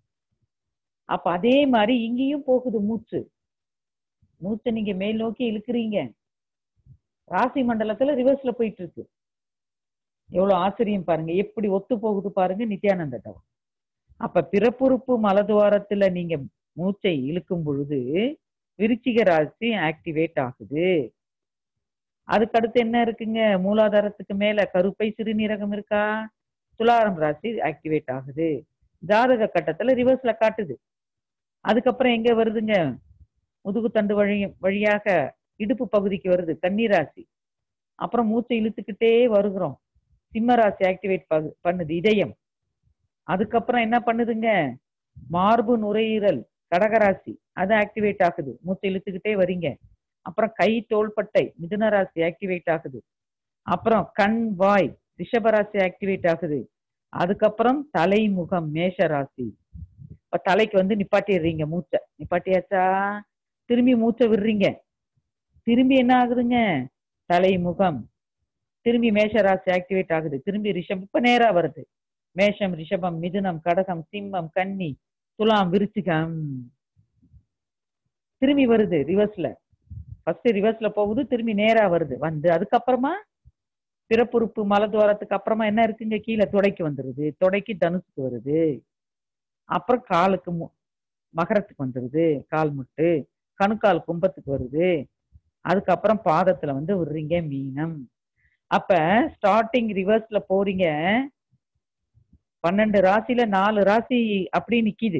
அப்ப அதே மாதிரி இங்கேயும் போகுது மூச்சு மூச்சை நீங்க மேல் நோக்கி இழுக்கிறீங்க ராசி மண்டலத்துல ரிவர்ஸ்ல போயிட்டு இருக்கு எவ்வளவு ஆச்சரியம் பாருங்க எப்படி ஒத்து போகுது பாருங்க நித்யானந்த தவம் அப்ப பிறப்புறுப்பு மலதுவாரத்துல நீங்க மூச்சை இழுக்கும் பொழுது விருச்சிக ராசி ஆக்டிவேட் ஆகுது அதுக்கு அடுத்து என்ன இருக்குங்க மூலாதாரத்துக்கு மேல கருப்பை சிறுநீரகம் இருக்கா துலாரம் ராசி ஆக்டிவேட் ஆகுது ஜாதக கட்டத்துல ரிவர்ஸ்ல காட்டுது அதுக்கப்புறம் எங்க வருதுங்க முதுகுத்தண்டு வழி வழியாக இடுப்பு பகுதிக்கு வருது கன்னிராசி அப்புறம் மூச்சை இழுத்துக்கிட்டே வருகிறோம் சிம்ம ராசி ஆக்டிவேட் பண்ணுது இதயம் அதுக்கப்புறம் என்ன பண்ணுதுங்க மார்பு நுரையீரல் கடகராசி அது ஆக்டிவேட் ஆகுது மூச்சை இழுத்துக்கிட்டே வரீங்க அப்புறம் கை தோள்பட்டை மிதுன ராசி ஆக்டிவேட் ஆகுது அப்புறம் கண் வாய் ரிஷபராசி ஆக்டிவேட் ஆகுது அதுக்கப்புறம் தலை முகம் மேஷ ராசி இப்ப தலைக்கு வந்து நிப்பாட்டிடுறீங்க மூச்சை நிப்பாட்டியாச்சா திரும்பி மூச்சை விடுறீங்க திரும்பி என்ன ஆகுதுங்க தலை முகம் திரும்பி மேஷ ராசி ஆக்டிவேட் ஆகுது திரும்பி ரிஷபம் இப்ப நேரா வருது மேஷம் ரிஷபம் மிதுனம் கடகம் சிம்மம் கன்னி துலாம் விருச்சிகம் திரும்பி வருது ரிவர்ஸ்ல ஃபர்ஸ்ட் ரிவர்ஸ்ல போகுது திரும்பி நேரா வருது வந்து அதுக்கப்புறமா பிறப்புறுப்பு மலத்வாரத்துக்கு அப்புறமா என்ன இருக்குங்க கீழே தொடைக்கு வந்துருது தொடைக்கு தனுசுக்கு வருது அப்புறம் காலுக்கு மு- மகரத்துக்கு வந்துருது கால் முட்டு கணுக்கால் கும்பத்துக்கு வருது அதுக்கப்புறம் பாதத்துல வந்து விடுறீங்க மீனம் அப்ப ஸ்டார்டிங் ரிவர்ஸ்ல போறீங்க பன்னெண்டு ராசியில நாலு ராசி அப்படி நிக்கிது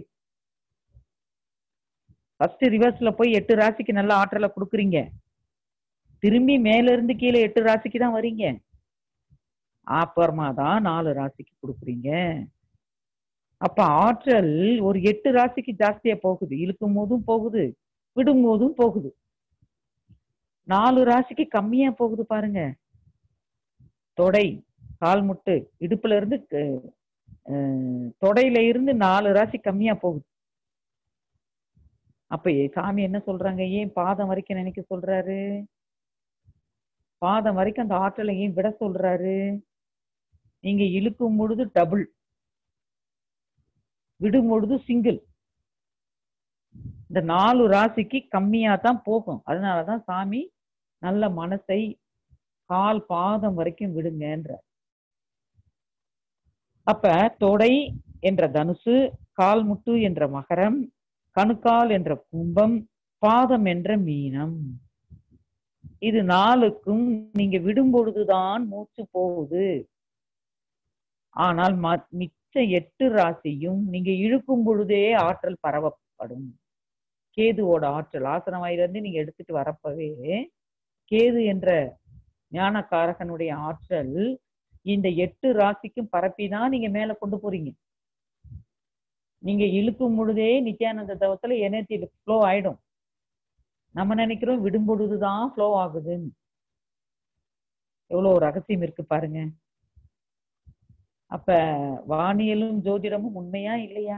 ஃபர்ஸ்ட் ரிவர்ஸ்ல போய் எட்டு ராசிக்கு நல்ல ஆற்றலை கொடுக்குறீங்க திரும்பி மேல இருந்து கீழே எட்டு ராசிக்கு தான் வரீங்க அப்புறமா தான் நாலு ராசிக்கு கொடுக்குறீங்க அப்ப ஆற்றல் ஒரு எட்டு ராசிக்கு ஜாஸ்தியா போகுது இழுக்கும் போதும் போகுது விடும் போதும் போகுது நாலு ராசிக்கு கம்மியா போகுது பாருங்க தொடை கால் முட்டு இடுப்புல இருந்து க- அஹ், தொடையில இருந்து நாலு ராசி கம்மியா போகுது அப்ப ஏ- சாமி என்ன சொல்றாங்க ஏன் பாதம் வரைக்கும் நினைக்க சொல்றாரு பாதம் வரைக்கும் அந்த ஆற்றலை ஏன் விட சொல்றாரு நீங்க இழுக்கும் பொழுது டபுள் விடும் பொழுது சிங்கிள் இந்த நாலு ராசிக்கு கம்மியா தான் போகும் அதனாலதான் சாமி நல்ல மனசை கால் பாதம் வரைக்கும் விடுங்கன்ற அப்ப தொடை என்ற தனுசு கால் முட்டு என்ற மகரம் கணுக்கால் என்ற கும்பம் பாதம் என்ற மீனம் இது நாலுக்கும் நீங்க விடும் பொழுதுதான் மூச்சு போகுது ஆனால் ம- மிச்ச எட்டு ராசியும் நீங்க இழுக்கும் பொழுதே ஆற்றல் பரவப்படும் கேதுவோட ஆற்றல் ஆசனவாயிலிருந்து நீங்க எடுத்துட்டு வரப்பவே கேது என்ற ஞானக்காரகனுடைய ஆற்றல் இந்த எட்டு ராசிக்கும் பரப்பிதான் நீங்க மேல கொண்டு போறீங்க நீங்க இழுக்கும் பொழுதே நித்யானந்த தவத்துல எனர்ஜி ஃப்ளோ ஆயிடும் நம்ம நினைக்கிறோம் விடும் பொழுதுதான் ஃப்ளோ ஆகுதுன்னு எவ்வளவு ரகசியம் இருக்கு பாருங்க அப்ப வானியலும் ஜோதிடமும் உண்மையா இல்லையா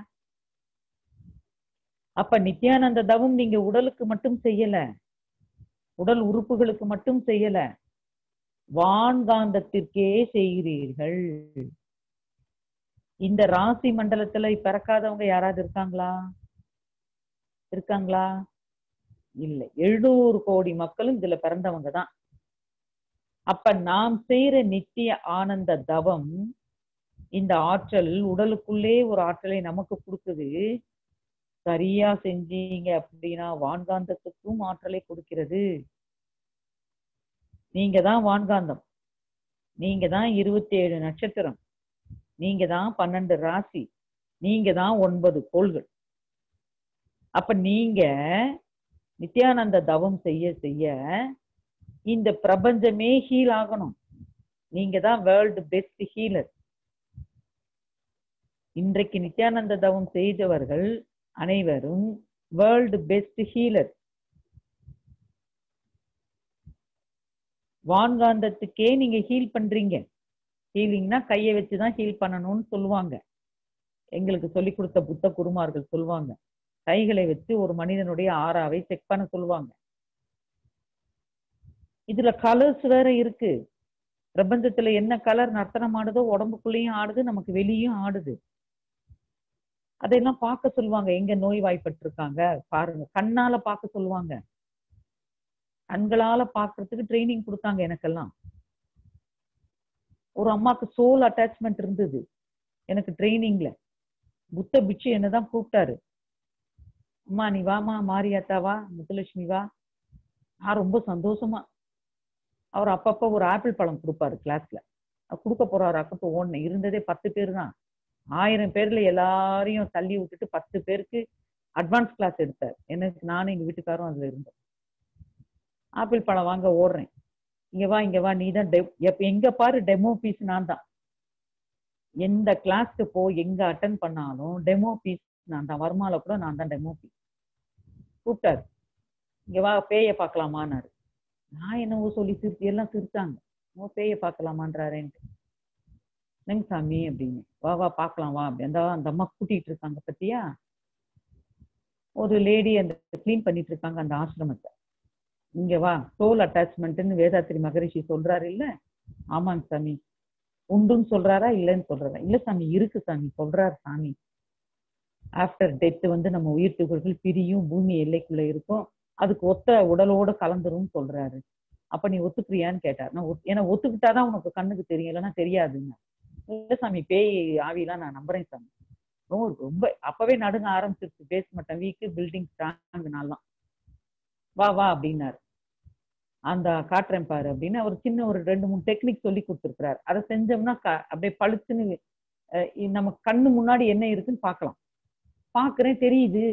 அப்ப நித்யானந்த தவம் நீங்க உடலுக்கு மட்டும் செய்யல உடல் உறுப்புகளுக்கு மட்டும் செய்யல வான்காந்தத்திற்கே செய்கிறீர்கள் இந்த ராசி மண்டலத்துல பிறக்காதவங்க யாராவது இருக்காங்களா இருக்காங்களா இல்ல எழுநூறு கோடி மக்களும் இதுல பிறந்தவங்க தான் அப்ப நாம் செய்யற நித்திய ஆனந்த தவம் இந்த ஆற்றல் உடலுக்குள்ளே ஒரு ஆற்றலை நமக்கு கொடுக்குது சரியா செஞ்சீங்க அப்படின்னா வான்காந்தத்துக்கும் ஆற்றலை கொடுக்கிறது நீங்க தான் வான்காந்தம் நீங்க தான் இருபத்தி ஏழு நட்சத்திரம் நீங்க தான் பன்னெண்டு ராசி நீங்க தான் ஒன்பது கோள்கள் அப்ப நீங்க நித்யானந்த தவம் செய்ய செய்ய இந்த பிரபஞ்சமே ஹீல் ஆகணும் நீங்க தான் வேர்ல்டு பெஸ்ட் ஹீலர் இன்றைக்கு நித்யானந்த தவம் செய்தவர்கள் அனைவரும் வேர்ல்டு பெஸ்ட் ஹீலர் வான்காந்தத்துக்கே நீங்க ஹீல் பண்றீங்க ஹீலிங்னா கையை வச்சுதான் ஹீல் பண்ணணும்னு சொல்லுவாங்க எங்களுக்கு சொல்லி கொடுத்த புத்த குருமார்கள் சொல்லுவாங்க கைகளை வச்சு ஒரு மனிதனுடைய ஆறாவை செக் பண்ண சொல்லுவாங்க இதுல கலர்ஸ் வேற இருக்கு பிரபஞ்சத்துல என்ன கலர் நர்த்தனம் ஆடுதோ உடம்புக்குள்ளேயும் ஆடுது நமக்கு வெளியும் ஆடுது அதையெல்லாம் பார்க்க சொல்லுவாங்க எங்க நோய் வாய்ப்பட்டிருக்காங்க பாருங்க கண்ணால பார்க்க சொல்லுவாங்க கண்களால பார்க்கிறதுக்கு ட்ரைனிங் கொடுத்தாங்க எனக்கெல்லாம் ஒரு அம்மாக்கு சோல் அட்டாச்மெண்ட் இருந்தது எனக்கு ட்ரைனிங்ல புத்த பிட்சு என்னதான் கூப்பிட்டாரு அம்மா நீ வாமா மாரியாத்தா வா முத்துலட்சுமி வா நான் ரொம்ப சந்தோஷமா அவர் அப்பப்ப ஒரு ஆப்பிள் பழம் கொடுப்பாரு கிளாஸ்ல கொடுக்க போறாரு அப்பப்போ ஓடனே இருந்ததே பத்து பேர் தான் ஆயிரம் பேர்ல எல்லாரையும் தள்ளி விட்டுட்டு பத்து பேருக்கு அட்வான்ஸ் கிளாஸ் எடுத்தார் எனக்கு நானும் எங்க வீட்டுக்காரும் அதுல இருந்தோம் ஆப்பிள் பழம் வாங்க ஓடுறேன் இங்க வா இங்க வா நீ தான் எப்ப எங்க பாரு டெமோ பீஸ் நான் தான் எந்த கிளாஸ்க்கு போ எங்க அட்டன் பண்ணாலும் டெமோ பீஸ் நான் தான் வருமால கூட நான் தான் டெமோ பீஸ் கூப்பிட்டாரு இங்க வா பேய பார்க்கலாமான்னாரு நான் என்னவோ சொல்லி சிரிச்சு எல்லாம் சிரிச்சாங்க ஓ பேயை பார்க்கலாமான்றாரேன்ட்டு என்னங்க சாமி அப்படின்னு வா வா பார்க்கலாம் வா அப்படி அந்த அந்த அம்மா கூட்டிட்டு இருக்காங்க பத்தியா ஒரு லேடி அந்த க்ளீன் பண்ணிட்டு இருக்காங்க அந்த ஆசிரமத்தை இங்க வா சோல் அட்டாச்மெண்ட்னு வேதாத்திரி மகரிஷி சொல்றாரு இல்ல ஆமாங்க சாமி உண்டுன்னு சொல்றாரா இல்லைன்னு சொல்றாரா இல்ல சாமி இருக்கு சாமி சொல்றாரு சாமி ஆஃப்டர் டெத் வந்து நம்ம உயிர் துகள்கள் பிரியும் பூமி எல்லைக்குள்ள இருக்கும் அதுக்கு ஒத்த உடலோட கலந்துரும் சொல்றாரு அப்ப நீ ஒத்துக்கிறியான்னு கேட்டார் நான் ஒத்து- ஏன்னா ஒத்துக்கிட்டாதான் உனக்கு கண்ணுக்கு தெரியும் இல்லைன்னா தெரியாதுங்க இல்ல சாமி பேய் ஆவிலாம் நான் நம்புறேன் சாமி ரொம்ப ரொம்ப அப்பவே நடுங்க ஆரம்பிச்சிருச்சு பேச மாட்டேன் வீக்கு பில்டிங் ஸ்ட்ராங் நான்லாம் வா வா அப்படின்னாரு அந்த காட்டுறேன் பாரு அப்படின்னு அவர் சின்ன ஒரு ரெண்டு மூணு டெக்னிக் சொல்லி கொடுத்துருக்கிறாரு அதை செஞ்சோம்னா க- அப்படியே பளிச்சுன்னு அஹ் இ- நம்ம கண்ணு முன்னாடி என்ன இருக்குன்னு பார்க்கலாம் பார்க்கறேன் தெரியுது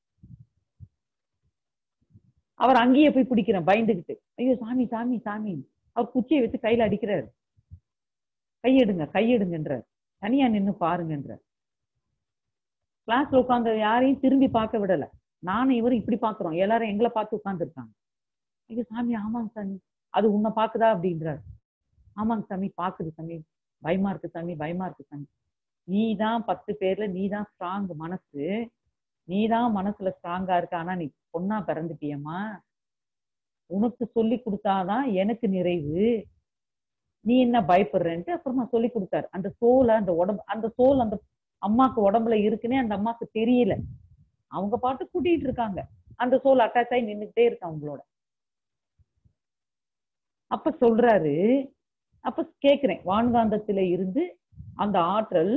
அவர் அங்கேயே போய் பிடிக்கிறேன் பயந்துகிட்டு ஐயோ சாமி சாமி சாமி அவர் குச்சியை வச்சு கையில அடிக்கிறாரு கையெடுங்க கையெடுங்கன்றார் தனியா நின்னு பாருங்கன்றார் கிளாஸ்ல உட்கார்ந்த யாரையும் திரும்பி பார்க்க விடல நானும் இவரும் இப்படி பாக்குறோம் எல்லாரும் எங்களை பார்த்து உட்கார்ந்துருக்காங்க ஐயோ சாமி ஆமாங்க சாமி அது உன்னை பாக்குதா அப்படின்றாரு ஆமாங்க சாமி பாக்குது சாமி பயமா இருக்கு சாமி பயமா இருக்கு சாமி நீ தான் பத்து பேர்ல நீ தான் ஸ்ட்ராங் மனசு நீ தான் மனசுல ஸ்ட்ராங்கா இருக்க ஆனா நீ பொண்ணா பிறந்துட்டியம்மா உனக்கு சொல்லி கொடுத்தாதான் எனக்கு நிறைவு நீ என்ன பயப்படுறேன்ட்டு அப்புறமா சொல்லி கொடுத்தாரு அந்த சோலை அந்த உடம்பு அந்த சோல் அந்த அம்மாக்கு உடம்புல இருக்குன்னே அந்த அம்மாக்கு தெரியல அவங்க பாட்டு கூட்டிட்டு இருக்காங்க அந்த சோல் அட்டாச் ஆகி நின்னுக்கிட்டே இருக்கு அவங்களோட அப்ப சொல்றாரு அப்ப கேக்குறேன் வான்காந்தத்துல இருந்து அந்த ஆற்றல்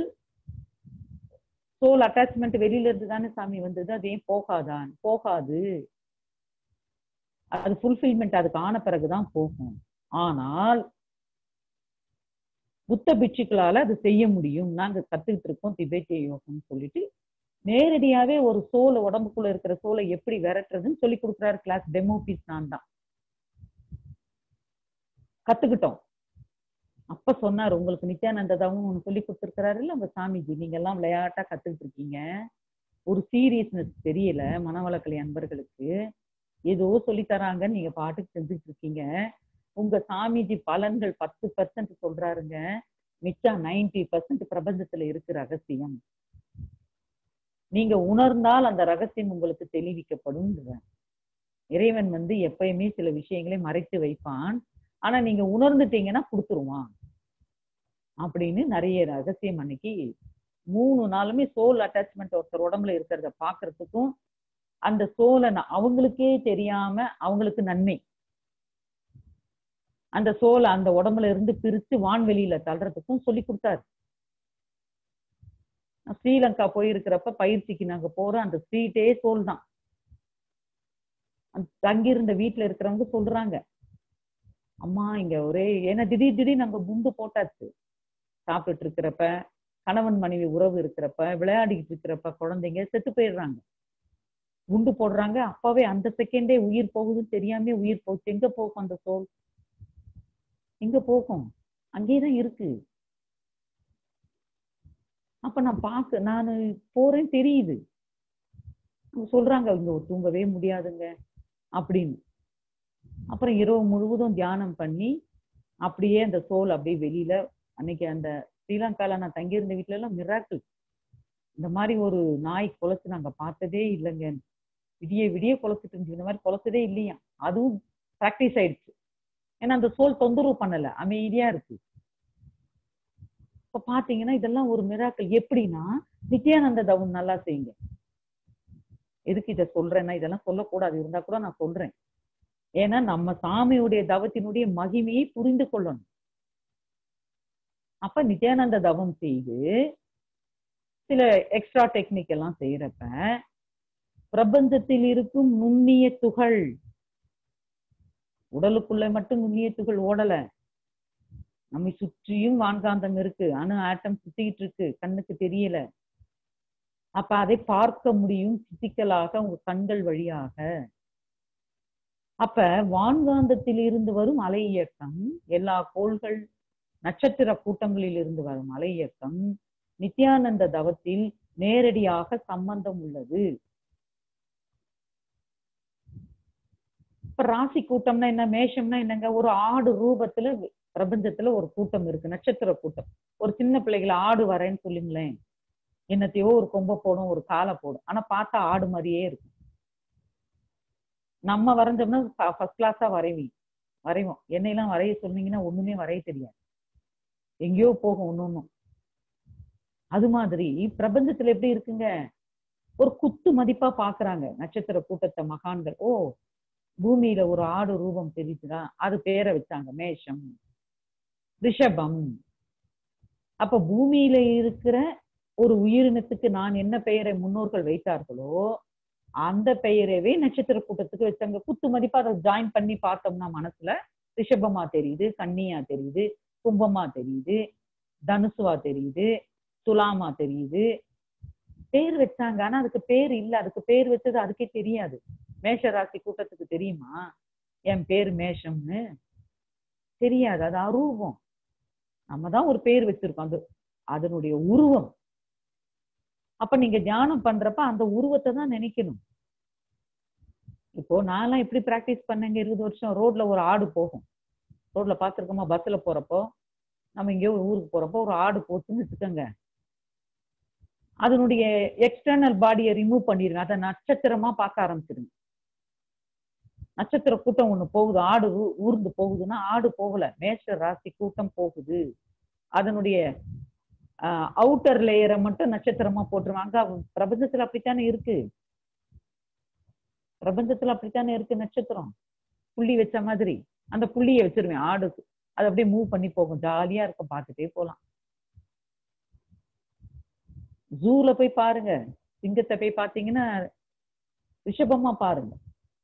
சோல் அட்டாச்மெண்ட் வெளியில இருந்து தானே சாமி வந்தது அது ஏன் போகாதான் போகாது அது ஃபுல்ஃபில்மெண்ட் அதுக்கு ஆன பிறகுதான் போகும் ஆனால் புத்த பிட்சுக்களால அது செய்ய முடியும் நாங்க கத்துக்கிட்டு இருக்கோம் திபேத்திய யோகம்னு சொல்லிட்டு நேரடியாவே ஒரு சோலை உடம்புக்குள்ள இருக்கிற சோலை எப்படி விரட்டுறதுன்னு சொல்லி கொடுக்குறாரு கிளாஸ் டெமோ பீஸ் நான் தான் கத்துக்கிட்டோம் அப்ப சொன்னார் உங்களுக்கு நித்யானந்ததாவும் ஒண்ணு சொல்லி கொடுத்துருக்கிறாரு இல்ல உங்க சாமிஜி நீங்க எல்லாம் விளையாட்டா கத்துக்கிட்டு இருக்கீங்க ஒரு சீரியஸ்னஸ் தெரியல மனவளக்கலை அன்பர்களுக்கு ஏதோ சொல்லி தராங்கன்னு நீங்க பாட்டுக்கு செஞ்சுட்டு இருக்கீங்க உங்க சாமிஜி பலன்கள் பத்து பர்சன்ட் சொல்றாருங்க மிச்சம் நைன்டி பர்சன்ட் பிரபஞ்சத்துல இருக்கு ரகசியம் நீங்க உணர்ந்தால் அந்த ரகசியம் உங்களுக்கு தெளிவிக்கப்படும் இறைவன் வந்து எப்பயுமே சில விஷயங்களை மறைத்து வைப்பான் ஆனா நீங்க உணர்ந்துட்டீங்கன்னா கொடுத்துருவான் அப்படின்னு நிறைய ரகசியம் அன்னைக்கு மூணு நாளுமே சோல் அட்டாச்மெண்ட் ஒருத்தர் உடம்புல இருக்கிறத பாக்குறதுக்கும் அந்த சோலை ந- அவங்களுக்கே தெரியாம அவங்களுக்கு நன்மை அந்த சோலை அந்த உடம்புல இருந்து பிரிச்சு வான்வெளியில தள்ளுறதுக்கும் சொல்லி கொடுத்தாரு நான் ஸ்ரீலங்கா போயிருக்கிறப்ப பயிற்சிக்கு நாங்க போறோம் அந்த ஸ்ட்ரீட்டே சோல் தான் அந்த தங்கியிருந்த வீட்டுல இருக்கிறவங்க சொல்றாங்க அம்மா இங்க ஒரே ஏன்னா திடீர் திடீர்னு அங்க குண்டு போட்டாச்சு சாப்பிட்டுட்டு இருக்கிறப்ப கணவன் மனைவி உறவு இருக்கிறப்ப விளையாடிக்கிட்டு இருக்கிறப்ப குழந்தைங்க செத்து போயிடுறாங்க குண்டு போடுறாங்க அப்பவே அந்த செகண்டே உயிர் போகுதுன்னு தெரியாம உயிர் போச்சு எங்க போகும் அந்த சோல் எங்க போகும் அங்கேயேதான் இருக்கு அப்ப நான் பாக்க நான் போறேன் தெரியுது அவங்க சொல்றாங்க இங்க தூங்கவே முடியாதுங்க அப்படின்னு அப்புறம் இரவு முழுவதும் தியானம் பண்ணி அப்படியே அந்த சோல் அப்படியே வெளியில அன்னைக்கு அந்த ஸ்ரீலங்கால நான் தங்கியிருந்த வீட்ல எல்லாம் மிராக்கிள் இந்த மாதிரி ஒரு நாய் குலைச்சு நாங்க பார்த்ததே இல்லைங்க விடிய விடிய குலைச்சிட்டு இருந்துச்சு இந்த மாதிரி குலைச்சதே இல்லையா அதுவும் ப்ராக்டிஸ் ஆயிடுச்சு ஏன்னா அந்த சோல் தொந்தரவு பண்ணல அமைதியா இருக்கு இப்ப பாத்தீங்கன்னா இதெல்லாம் ஒரு மிராக்கள் எப்படின்னா நித்யானந்த தவம் நல்லா செய்யுங்க எதுக்கு இதை சொல்றேன்னா இதெல்லாம் சொல்லக்கூடாது இருந்தா கூட நான் சொல்றேன் ஏன்னா நம்ம சாமியுடைய தவத்தினுடைய மகிமையை புரிந்து கொள்ளணும் அப்ப நித்யானந்த தவம் செய்து சில எக்ஸ்ட்ரா டெக்னிக் எல்லாம் செய்யறப்ப பிரபஞ்சத்தில் இருக்கும் நுண்ணிய துகள் உடலுக்குள்ள மட்டும் நுண்ணிய துகள் ஓடல நம்மை சுற்றியும் வான்காந்தம் இருக்கு அணு ஆட்டம் சுத்திக்கிட்டு இருக்கு கண்ணுக்கு தெரியல அப்ப அதை பார்க்க முடியும் பிசிக்கலாக உங்க கண்கள் வழியாக அப்ப வான்காந்தத்தில் இருந்து வரும் அலை இயக்கம் எல்லா கோள்கள் நட்சத்திர கூட்டங்களில் இருந்து வரும் அலை இயக்கம் நித்யானந்த தவத்தில் நேரடியாக சம்பந்தம் உள்ளது இப்ப ராசி கூட்டம்னா என்ன மேஷம்னா என்னங்க ஒரு ஆடு ரூபத்துல பிரபஞ்சத்துல ஒரு கூட்டம் இருக்கு நட்சத்திர கூட்டம் ஒரு சின்ன பிள்ளைகளை ஆடு வரேன்னு சொல்லுங்களேன் என்னத்தையோ ஒரு கொம்ப போடும் ஒரு காலை போடும் ஆனா பார்த்தா ஆடு மாதிரியே இருக்கும் நம்ம வரைஞ்சோம்னா ஃபர்ஸ்ட் கிளாஸா வரைவி வரைவோம் என்னையெல்லாம் வரைய சொன்னீங்கன்னா ஒண்ணுமே வரைய தெரியாது எங்கேயோ போகும் ஒன்னொன்னும் அது மாதிரி பிரபஞ்சத்துல எப்படி இருக்குங்க ஒரு குத்து மதிப்பா பாக்குறாங்க நட்சத்திர கூட்டத்தை மகான்கள் ஓ பூமியில ஒரு ஆடு ரூபம் தெரியுதுடா அது பேரை வச்சாங்க மேஷம் ரிஷபம் அப்ப பூமியில இருக்கிற ஒரு உயிரினத்துக்கு நான் என்ன பெயரை முன்னோர்கள் வைத்தார்களோ அந்த பெயரவே நட்சத்திர கூட்டத்துக்கு வச்சாங்க குத்து மதிப்பா அதை ஜாயின் பண்ணி பார்த்தோம்னா மனசுல ரிஷபமா தெரியுது கன்னியா தெரியுது கும்பமா தெரியுது தனுசுவா தெரியுது துலாமா தெரியுது பேர் வச்சாங்க ஆனா அதுக்கு பேர் இல்ல அதுக்கு பேர் வச்சது அதுக்கே தெரியாது மேஷ ராசி கூட்டத்துக்கு தெரியுமா என் பேர் மேஷம்னு தெரியாது அது அரூபம் நம்ம தான் ஒரு பேர் வச்சிருக்கோம் அது அதனுடைய உருவம் அப்ப நீங்க தியானம் பண்றப்ப அந்த உருவத்தை தான் நினைக்கணும் இப்போ நான்லாம் எப்படி பிராக்டிஸ் பண்ணேங்க இருபது வருஷம் ரோட்ல ஒரு ஆடு போகும் ரோட்ல பாத்துருக்கோமா பஸ்ல போறப்போ நம்ம எங்கேயோ ஒரு ஊருக்கு போறப்போ ஒரு ஆடு போச்சுன்னு வச்சுக்கோங்க அதனுடைய எக்ஸ்டர்னல் பாடியை ரிமூவ் பண்ணிருங்க அதை நட்சத்திரமா பார்க்க ஆரம்பிச்சிருங்க நட்சத்திர கூட்டம் ஒண்ணு போகுது ஆடு ஊ- ஊர்ந்து போகுதுன்னா ஆடு போகல மேஷ ராசி கூட்டம் போகுது அதனுடைய அவுட்டர் லேயரை மட்டும் நட்சத்திரமா போட்டுருவாங்க பிரபஞ்சத்துல அப்படித்தானே இருக்கு பிரபஞ்சத்துல அப்படித்தானே இருக்கு நட்சத்திரம் புள்ளி வச்ச மாதிரி அந்த புள்ளியை வச்சிருவேன் ஆடுக்கு அது அப்படியே மூவ் பண்ணி போகும் ஜாலியா இருக்கும் பார்த்துட்டே போலாம் ஜூல போய் பாருங்க சிங்கத்தை போய் பாத்தீங்கன்னா ரிஷபமா பாருங்க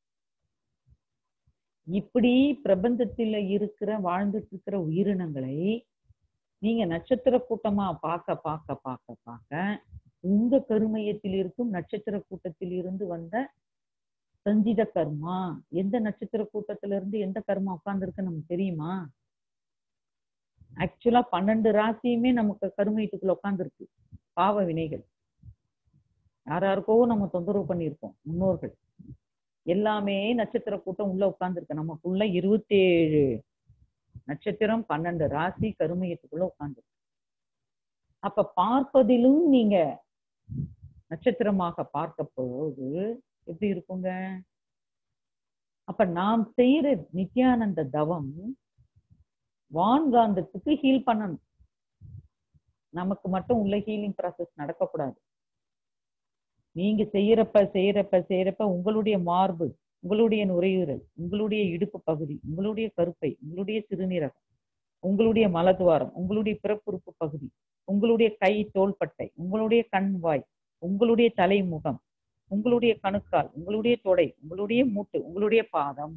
இப்படி பிரபஞ்சத்துல இருக்கிற வாழ்ந்துட்டு இருக்கிற உயிரினங்களை நீங்க நட்சத்திர கூட்டமா பார்க்க பார்க்க பார்க்க பார்க்க உங்க கருமையத்தில் இருக்கும் நட்சத்திர கூட்டத்தில் இருந்து வந்த சஞ்சித கர்மா எந்த நட்சத்திர கூட்டத்துல இருந்து எந்த கர்மா உட்கார்ந்துருக்கு நமக்கு தெரியுமா ஆக்சுவலா பன்னெண்டு ராசியுமே நமக்கு கருமையத்துக்குள்ள உட்கார்ந்துருக்கு பாவ வினைகள் யார் யாருக்கோ நம்ம தொந்தரவு பண்ணியிருக்கோம் முன்னோர்கள் எல்லாமே நட்சத்திர கூட்டம் உள்ள உட்கார்ந்துருக்கு நமக்குள்ள இருபத்தி ஏழு நட்சத்திரம் பன்னெண்டு ராசி கருமையத்துக்குள்ள உட்கார்ந்து அப்ப பார்ப்பதிலும் நீங்க நட்சத்திரமாக பார்க்க போது எப்படி இருக்குங்க அப்ப நாம் செய்யற நித்யானந்த தவம் வான்காந்தத்துக்கு ஹீல் பண்ணணும் நமக்கு மட்டும் உள்ள ஹீலிங் ப்ராசஸ் நடக்கக்கூடாது நீங்க செய்யறப்ப செய்யறப்ப செய்யறப்ப உங்களுடைய மார்பு உங்களுடைய நுரையீரல் உங்களுடைய இடுப்பு பகுதி உங்களுடைய கருப்பை உங்களுடைய சிறுநீரகம் உங்களுடைய மலதுவாரம் உங்களுடைய பிறப்புறுப்பு பகுதி உங்களுடைய கை தோள்பட்டை உங்களுடைய கண் வாய் உங்களுடைய தலைமுகம் உங்களுடைய கணுக்கால் உங்களுடைய தொடை உங்களுடைய மூட்டு உங்களுடைய பாதம்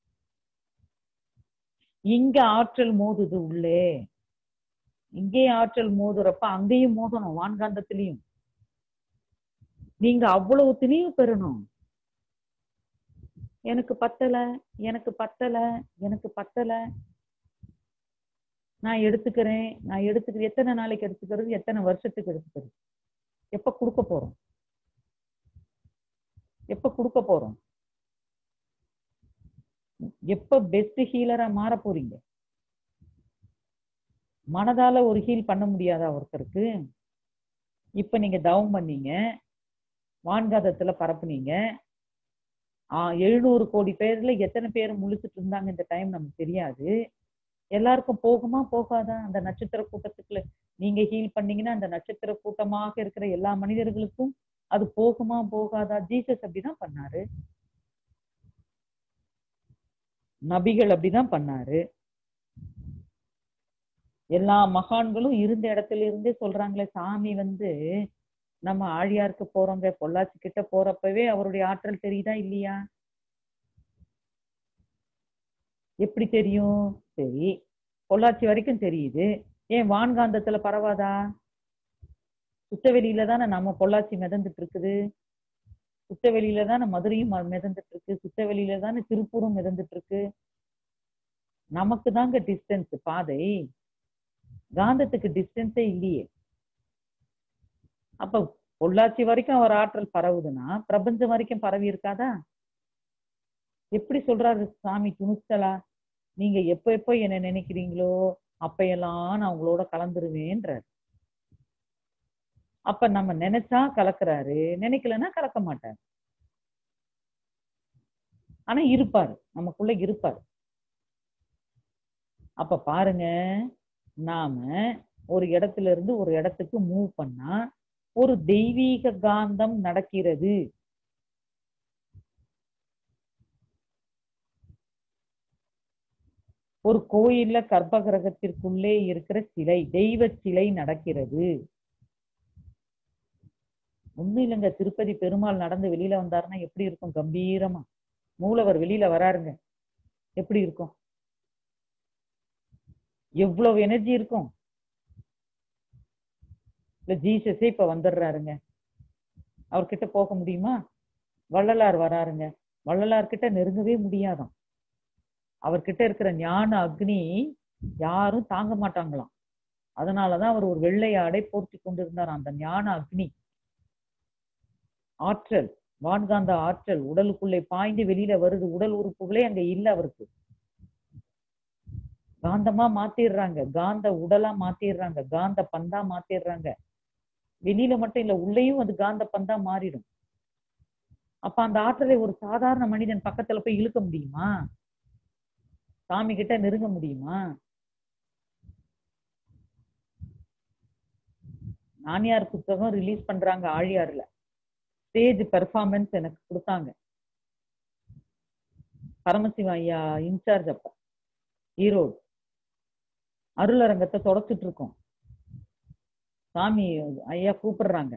இங்க ஆற்றல் மோதுது உள்ளே இங்கே ஆற்றல் மோதுறப்ப அங்கேயும் மோதணும் வான்காந்தத்திலையும் நீங்க அவ்வளவு திணிவு பெறணும் எனக்கு பத்தல எனக்கு பத்தல எனக்கு பத்தல நான் எடுத்துக்கிறேன் நான் எடுத்துக்கிறேன் எத்தனை நாளைக்கு எடுத்துக்கிறது எத்தனை வருஷத்துக்கு எடுத்துக்கிறது எப்ப கொடுக்க போறோம் எப்ப கொடுக்க போறோம் எப்ப பெஸ்ட் ஹீலரா மாற போறீங்க மனதால ஒரு ஹீல் பண்ண முடியாதா ஒருத்தருக்கு இப்ப நீங்க தவம் பண்ணீங்க வான்காதத்துல பரப்புனீங்க ஆஹ் எழுநூறு கோடி பேர்ல எத்தனை பேர் முழிச்சிட்டு இருந்தாங்க இந்த டைம் நமக்கு தெரியாது எல்லாருக்கும் போகுமா போகாதா அந்த நட்சத்திர கூட்டத்துக்குள்ள நீங்க ஹீல் பண்ணீங்கன்னா அந்த நட்சத்திர கூட்டமாக இருக்கிற எல்லா மனிதர்களுக்கும் அது போகுமா போகாதா ஜீசஸ் அப்படிதான் பண்ணாரு நபிகள் அப்படிதான் பண்ணாரு எல்லா மகான்களும் இருந்த இடத்துல இருந்தே சொல்றாங்களே சாமி வந்து நம்ம ஆழியாருக்கு போறோங்க பொள்ளாச்சி கிட்ட போறப்பவே அவருடைய ஆற்றல் தெரியுதா இல்லையா எப்படி தெரியும் சரி பொள்ளாச்சி வரைக்கும் தெரியுது ஏன் வான்காந்தத்துல பரவாதா சுத்தவெளியில தானே நம்ம பொள்ளாச்சி மிதந்துட்டு இருக்குது சுத்தவெளியில தானே மதுரையும் ம- மிதந்துட்டு இருக்கு சுத்தவெளியில தானே திருப்பூரும் மிதந்துட்டு இருக்கு நமக்கு தாங்க டிஸ்டன்ஸ் பாதை காந்தத்துக்கு டிஸ்டன்ஸே இல்லையே அப்ப பொள்ளாச்சி வரைக்கும் அவர் ஆற்றல் பரவுதுன்னா பிரபஞ்சம் வரைக்கும் பரவி இருக்காதா எப்படி சொல்றாரு சாமி துணிச்சலா நீங்க எப்ப எப்ப என்ன நினைக்கிறீங்களோ அப்பையெல்லாம் நான் உங்களோட கலந்துருவேன்றாரு அப்ப நம்ம நினைச்சா கலக்குறாரு நினைக்கலன்னா கலக்க மாட்டார் ஆனா இருப்பாரு நமக்குள்ள இருப்பாரு அப்ப பாருங்க நாம ஒரு இடத்துல இருந்து ஒரு இடத்துக்கு மூவ் பண்ணா ஒரு தெய்வீக காந்தம் நடக்கிறது ஒரு கோயில்ல கர்ப்ப கிரகத்திற்குள்ளே இருக்கிற சிலை தெய்வ சிலை நடக்கிறது ஒண்ணும் இல்லைங்க திருப்பதி பெருமாள் நடந்து வெளியில வந்தாருன்னா எப்படி இருக்கும் கம்பீரமா மூலவர் வெளியில வராருங்க எப்படி இருக்கும் எவ்வளவு எனர்ஜி இருக்கும் இல்ல ஜீசஸே இப்ப வந்துடுறாருங்க அவர்கிட்ட போக முடியுமா வள்ளலார் வராருங்க வள்ளலார் கிட்ட நெருங்கவே முடியாதாம் அவர்கிட்ட இருக்கிற ஞான அக்னி யாரும் தாங்க மாட்டாங்களாம் அதனாலதான் அவர் ஒரு வெள்ளை ஆடை போர்த்தி கொண்டிருந்தார் அந்த ஞான அக்னி ஆற்றல் வான்காந்த ஆற்றல் உடலுக்குள்ளே பாய்ந்து வெளியில வருது உடல் உறுப்புகளே அங்க இல்ல அவருக்கு காந்தமா மாத்திடுறாங்க காந்த உடலா மாத்திடுறாங்க காந்த பந்தா மாத்திடுறாங்க வெளியில மட்டும் இல்ல உள்ளேயும் அது காந்த பந்தா மாறிடும் அப்ப அந்த ஆற்றலை ஒரு சாதாரண மனிதன் பக்கத்துல போய் இழுக்க முடியுமா சாமி கிட்ட நெருங்க முடியுமா நானியார் புத்தகம் ரிலீஸ் பண்றாங்க ஆழியார்ல ஸ்டேஜ் பெர்ஃபார்மன்ஸ் எனக்கு கொடுத்தாங்க பரமசிவம் ஐயா இன்சார்ஜ் அப்ப ஈரோடு அருளரங்கத்தை தொடச்சிட்டு இருக்கோம் சாமி ஐயா கூப்பிடுறாங்க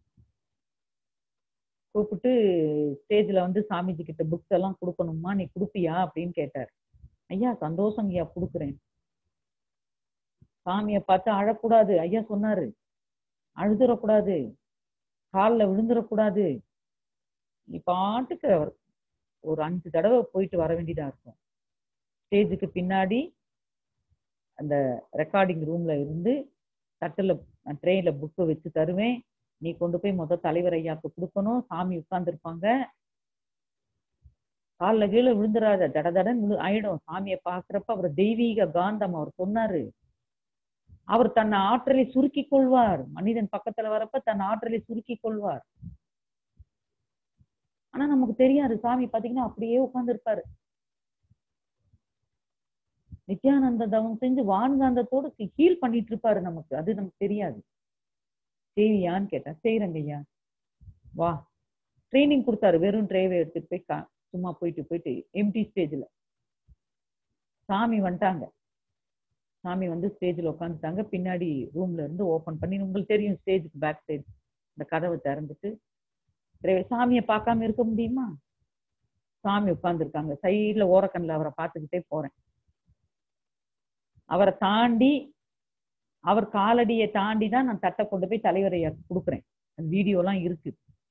கூப்பிட்டு ஸ்டேஜ்ல வந்து சாமிஜி கிட்ட புக்ஸ் எல்லாம் கொடுக்கணுமா நீ கொடுப்பியா அப்படின்னு கேட்டார் ஐயா சந்தோஷம் ஐயா கொடுக்குறேன் சாமியை பார்த்து அழக்கூடாது ஐயா சொன்னாரு அழுதுறக்கூடாது காலில் விழுந்துடக்கூடாது நீ பாட்டுக்கு அவர் ஒரு அஞ்சு தடவை போயிட்டு வர வேண்டியதா இருக்கும் ஸ்டேஜுக்கு பின்னாடி அந்த ரெக்கார்டிங் ரூம்ல இருந்து தட்டுல ட்ரெயின்ல புக்கு வச்சு தருவேன் நீ கொண்டு போய் முத தலைவர் ஐயாக்கு கொடுக்கணும் சாமி உட்கார்ந்துருப்பாங்க காலில் கீழே விழுந்துடாத தட தடன் விழு ஆயிடும் சாமியை பாக்குறப்ப அவர் தெய்வீக காந்தம் அவர் சொன்னாரு அவர் தன் ஆற்றலை சுருக்கி கொள்வார் மனிதன் பக்கத்துல வரப்ப தன் ஆற்றலை சுருக்கி கொள்வார் ஆனா நமக்கு தெரியாது சாமி பாத்தீங்கன்னா அப்படியே உட்கார்ந்து இருப்பாரு நித்யானந்த தவம் செஞ்சு வான்காந்தத்தோடு ஹீல் பண்ணிட்டு இருப்பாரு நமக்கு அது நமக்கு தெரியாது செய்வியான்னு கேட்டா செய்யறங்க ஐயா வா ட்ரைனிங் கொடுத்தாரு வெறும் ட்ரைவை எடுத்துட்டு போய் கா- சும்மா போயிட்டு போயிட்டு எம்டி ஸ்டேஜ்ல சாமி வந்துட்டாங்க சாமி வந்து ஸ்டேஜ்ல உட்காந்துட்டாங்க பின்னாடி ரூம்ல இருந்து ஓபன் பண்ணி உங்களுக்கு தெரியும் ஸ்டேஜுக்கு பேக் சைடு இந்த கதவை திறந்துட்டு driver, சாமியை பார்க்காம இருக்க முடியுமா சாமி உட்கார்ந்துருக்காங்க சைடுல ஓரக்கண்ணில் அவரை பார்த்துக்கிட்டே போறேன் அவரை தாண்டி அவர் காலடியை தாண்டி தான் நான் தட்டை கொண்டு போய் தலைவரையா கொடுக்குறேன் அந்த வீடியோலாம் இருக்கு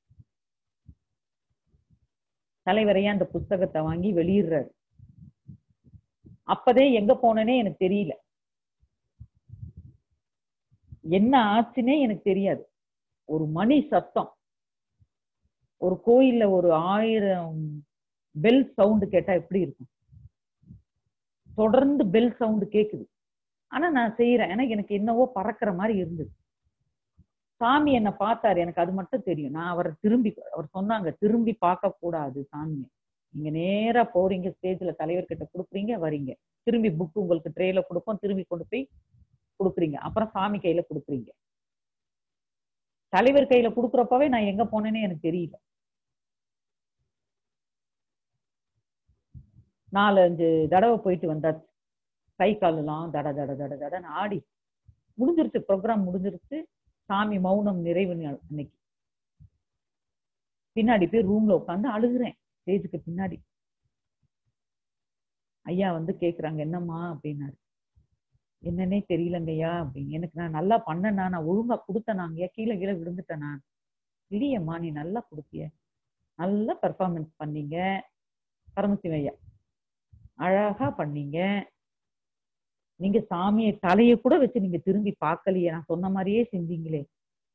தலைவரையா அந்த புஸ்தகத்தை வாங்கி வெளியிடுறாரு அப்பதே எங்க போனேனே எனக்கு தெரியல என்ன ஆச்சுன்னே எனக்கு தெரியாது ஒரு மணி சத்தம் ஒரு கோயில்ல ஒரு ஆயிரம் பெல் சவுண்டு கேட்டா எப்படி இருக்கும் தொடர்ந்து பெல் சவுண்டு கேக்குது ஆனா நான் செய்யறேன் ஏன்னா எனக்கு என்னவோ பறக்கிற மாதிரி இருந்தது சாமி என்ன பார்த்தாரு எனக்கு அது மட்டும் தெரியும் நான் அவரை திரும்பி அவர் சொன்னாங்க திரும்பி பார்க்க கூடாது சாமியை நீங்க நேரா போறீங்க ஸ்டேஜ்ல தலைவர்கிட்ட கொடுக்குறீங்க வரீங்க திரும்பி புக் உங்களுக்கு ட்ரேல கொடுப்போம் திரும்பி கொண்டு போய் கொடுக்குறீங்க அப்புறம் சாமி கையில கொடுக்குறீங்க தலைவர் கையில கொடுக்குறப்பவே நான் எங்க போனேனே எனக்கு தெரியல நாலு அஞ்சு தடவை போயிட்டு வந்தாச்சு கை காலெல்லாம் தட தட தட தடன்னு ஆடி முடிஞ்சிருச்சு ப்ரோக்ராம் முடிஞ்சிருச்சு சாமி மௌனம் நிறைவு நாள் அன்னைக்கு பின்னாடி போய் ரூம்ல உட்காந்து அழுகுறேன் ஸ்டேஜுக்கு பின்னாடி ஐயா வந்து கேக்குறாங்க என்னம்மா அப்படின்னாரு என்னன்னே தெரியலங்கய்யா அப்படின்னு எனக்கு நான் நல்லா பண்ணேனா நான் ஒழுங்கா கொடுத்தேனாங்க கீழே கீழே விழுந்துட்டேனா இல்லையம்மா நீ நல்லா கொடுத்திய நல்லா பெர்ஃபார்மன்ஸ் பண்ணீங்க பரமசிவ ஐயா அழகா பண்ணீங்க நீங்க சாமியை தலையை கூட வச்சு நீங்க திரும்பி பார்க்கலையே நான் சொன்ன மாதிரியே செஞ்சீங்களே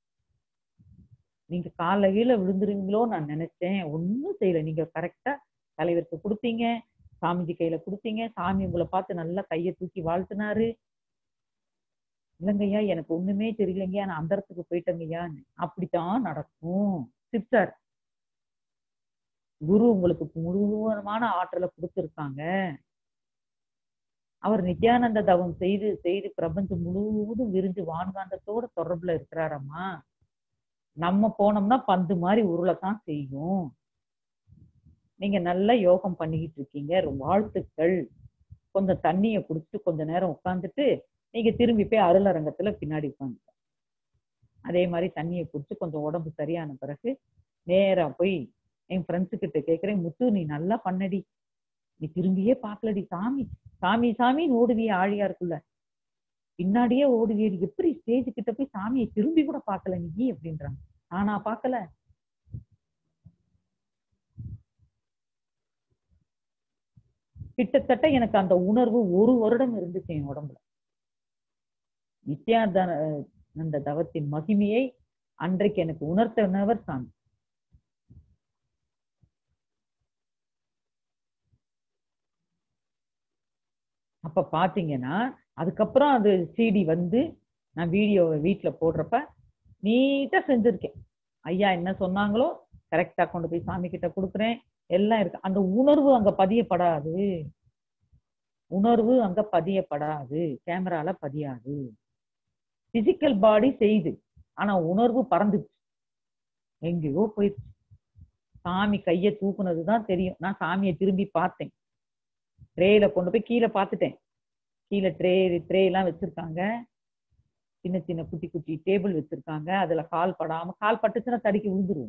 நீங்க கால கீழ விழுந்துருவீங்களோ நான் நினைச்சேன் ஒன்றும் செய்யல நீங்க கரெக்டா தலைவருக்கு கொடுத்தீங்க சாமிஜி கையில கொடுத்தீங்க சாமி உங்களை பார்த்து நல்லா கையை தூக்கி வாழ்த்தினாரு இல்லைங்கய்யா எனக்கு ஒண்ணுமே தெரியலங்கய்யா நான் அந்த இடத்துக்கு போயிட்டேங்கய்யான்னு அப்படித்தான் நடக்கும் சிஸ்டர் குரு உங்களுக்கு முழுவதுமான ஆற்றலை கொடுத்துருக்காங்க அவர் நித்யானந்த தவம் செய்து செய்து பிரபஞ்சம் முழுவதும் விரிஞ்சு வான்காந்தத்தோட தொடர்புல இருக்கிறாரம்மா நம்ம போனோம்னா பந்து மாதிரி உருளைத்தான் செய்யும் நீங்க நல்ல யோகம் பண்ணிக்கிட்டு இருக்கீங்க ரொம்ப வாழ்த்துக்கள் கொஞ்சம் தண்ணியை குடிச்சிட்டு கொஞ்ச நேரம் உட்காந்துட்டு நீங்க திரும்பி போய் அருளரங்கத்துல பின்னாடி உட்காந்து அதே மாதிரி தண்ணியை குடிச்சு கொஞ்சம் உடம்பு சரியான பிறகு நேரா போய் என் ஃப்ரெண்ட்ஸு கிட்ட கேக்குறேன் முத்து நீ நல்லா பண்ணடி நீ திரும்பியே பார்க்கலடி சாமி சாமி சாமின்னு ஓடுவியே ஆழியாருக்குள்ள பின்னாடியே ஓடுவியே நீ எப்படி ஸ்டேஜ் கிட்ட போய் சாமியை திரும்பி கூட பார்க்கல நீ அப்படின்றாங்க நானா பார்க்கல கிட்டத்தட்ட எனக்கு அந்த உணர்வு ஒரு வருடம் இருந்துச்சு என் உடம்புல நித்யாதன அந்த தவத்தின் மகிமையை அன்றைக்கு எனக்கு உணர்த்தினவர் சாமி அப்ப பாத்தீங்கன்னா அதுக்கப்புறம் அது சிடி வந்து நான் வீடியோவை வீட்டுல போடுறப்ப நீட்டா செஞ்சிருக்கேன் ஐயா என்ன சொன்னாங்களோ கரெக்டா கொண்டு போய் சாமி கிட்ட கொடுக்குறேன் எல்லாம் இருக்கு அந்த உணர்வு அங்க பதியப்படாது உணர்வு அங்க பதியப்படாது கேமரால பதியாது பிசிக்கல் பாடி செய்யுது ஆனா உணர்வு பறந்துச்சு எங்கேயோ போயிடுச்சு சாமி கைய தூக்குனதுதான் தெரியும் நான் சாமியை திரும்பி பார்த்தேன் ட்ரேல கொண்டு போய் கீழே பார்த்துட்டேன் கீழே ட்ரே ட்ரே எல்லாம் வச்சிருக்காங்க சின்ன சின்ன குட்டி குட்டி டேபிள் வச்சிருக்காங்க அதுல கால் படாம கால் பட்டுச்சுன்னா தடிக்கி விழுந்துருவோம்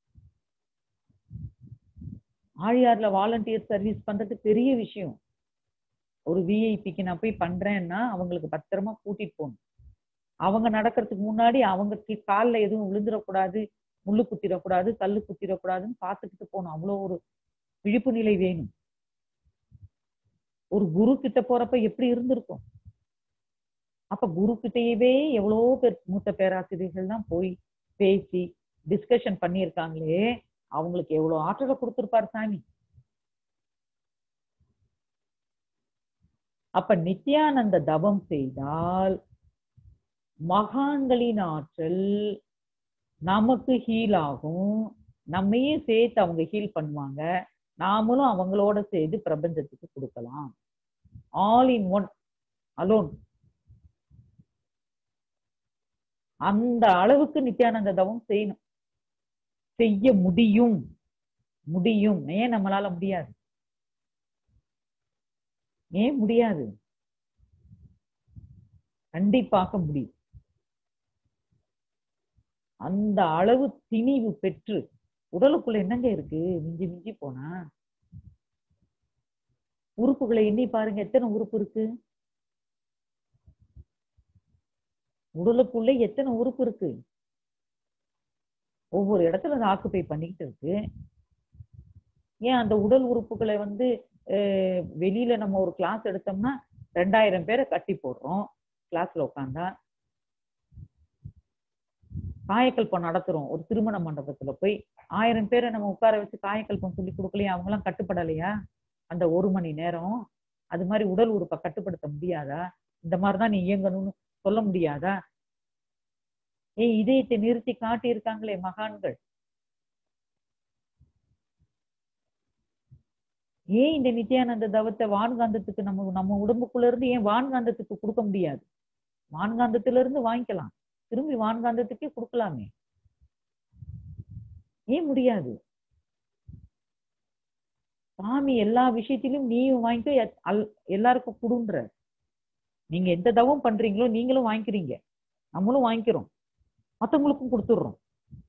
ஆழியார்ல வாலண்டியர் சர்வீஸ் பண்றது பெரிய விஷயம் ஒரு விஐபிக்கு நான் போய் பண்றேன்னா அவங்களுக்கு பத்திரமா கூட்டிட்டு போகணும் அவங்க நடக்கிறதுக்கு முன்னாடி அவங்க காலில் எதுவும் விழுந்துடக்கூடாது முள்ளு குத்திடக்கூடாது கல்லு குத்திடக்கூடாதுன்னு பார்த்துக்கிட்டு போகணும் அவ்வளோ ஒரு விழிப்பு நிலை வேணும் ஒரு குரு கிட்ட போறப்ப எப்படி இருந்திருக்கும் அப்ப குரு கிட்டயவே எவ்வளோ பேர் மூத்த பேராசிரியர்கள் தான் போய் பேசி டிஸ்கஷன் பண்ணியிருக்காங்களே அவங்களுக்கு எவ்வளவு ஆற்றலை கொடுத்திருப்பார் சாமி அப்ப நித்யானந்த தவம் செய்தால் மகான்களின் ஆற்றல் நமக்கு ஹீல் ஆகும் நம்மையே சேர்த்து அவங்க ஹீல் பண்ணுவாங்க நாமளும் அவங்களோட சேர்த்து பிரபஞ்சத்துக்கு கொடுக்கலாம் ஆல் இன் ஒன் அலோன் அந்த அளவுக்கு நித்யானந்த தவம் செய்யணும் செய்ய முடியும் முடியும் ஏன் நம்மளால முடியாது ஏன் முடியாது கண்டிப்பாக முடியும் அந்த அளவு திணிவு பெற்று உடலுக்குள்ள என்னங்க இருக்கு மிஞ்சி மிஞ்சி போனா உறுப்புகளை எண்ணி பாருங்க எத்தனை உறுப்பு இருக்கு உடலுக்குள்ள எத்தனை உறுப்பு இருக்கு ஒவ்வொரு இடத்துல அது ஆக்குப்பை பண்ணிக்கிட்டு இருக்கு ஏன் அந்த உடல் உறுப்புகளை வந்து வெளியில நம்ம ஒரு கிளாஸ் எடுத்தோம்னா ரெண்டாயிரம் பேரை கட்டி போடுறோம் கிளாஸ்ல உட்காந்தா காயக்கல்பம் நடத்துறோம் ஒரு திருமண மண்டபத்துல போய் ஆயிரம் பேரை நம்ம உட்கார வச்சு காயக்கல்பம் சொல்லி கொடுக்கலையா அவங்க எல்லாம் கட்டுப்படலையா அந்த ஒரு மணி நேரம் அது மாதிரி உடல் உறுப்பை கட்டுப்படுத்த முடியாதா இந்த மாதிரிதான் நீ இயங்கணும்னு சொல்ல முடியாதா ஏய் இதயத்தை நிறுத்தி காட்டி இருக்காங்களே மகான்கள் ஏன் இந்த நித்யானந்த தவத்தை வான்காந்தத்துக்கு நம்ம நம்ம உடம்புக்குள்ள இருந்து ஏன் வான்காந்தத்துக்கு கொடுக்க முடியாது வான்காந்தத்துல இருந்து வாங்கிக்கலாம் திரும்பி வான்காந்தத்துக்கே கொடுக்கலாமே ஏன் முடியாது சாமி எல்லா விஷயத்திலும் நீயும் வாங்கிக்க எல்லாருக்கும் கொடுன்ற நீங்க எந்த தவம் பண்றீங்களோ நீங்களும் வாங்கிக்கிறீங்க நம்மளும் வாங்கிக்கிறோம் மத்தவங்களுக்கும் கொடுத்துடுறோம்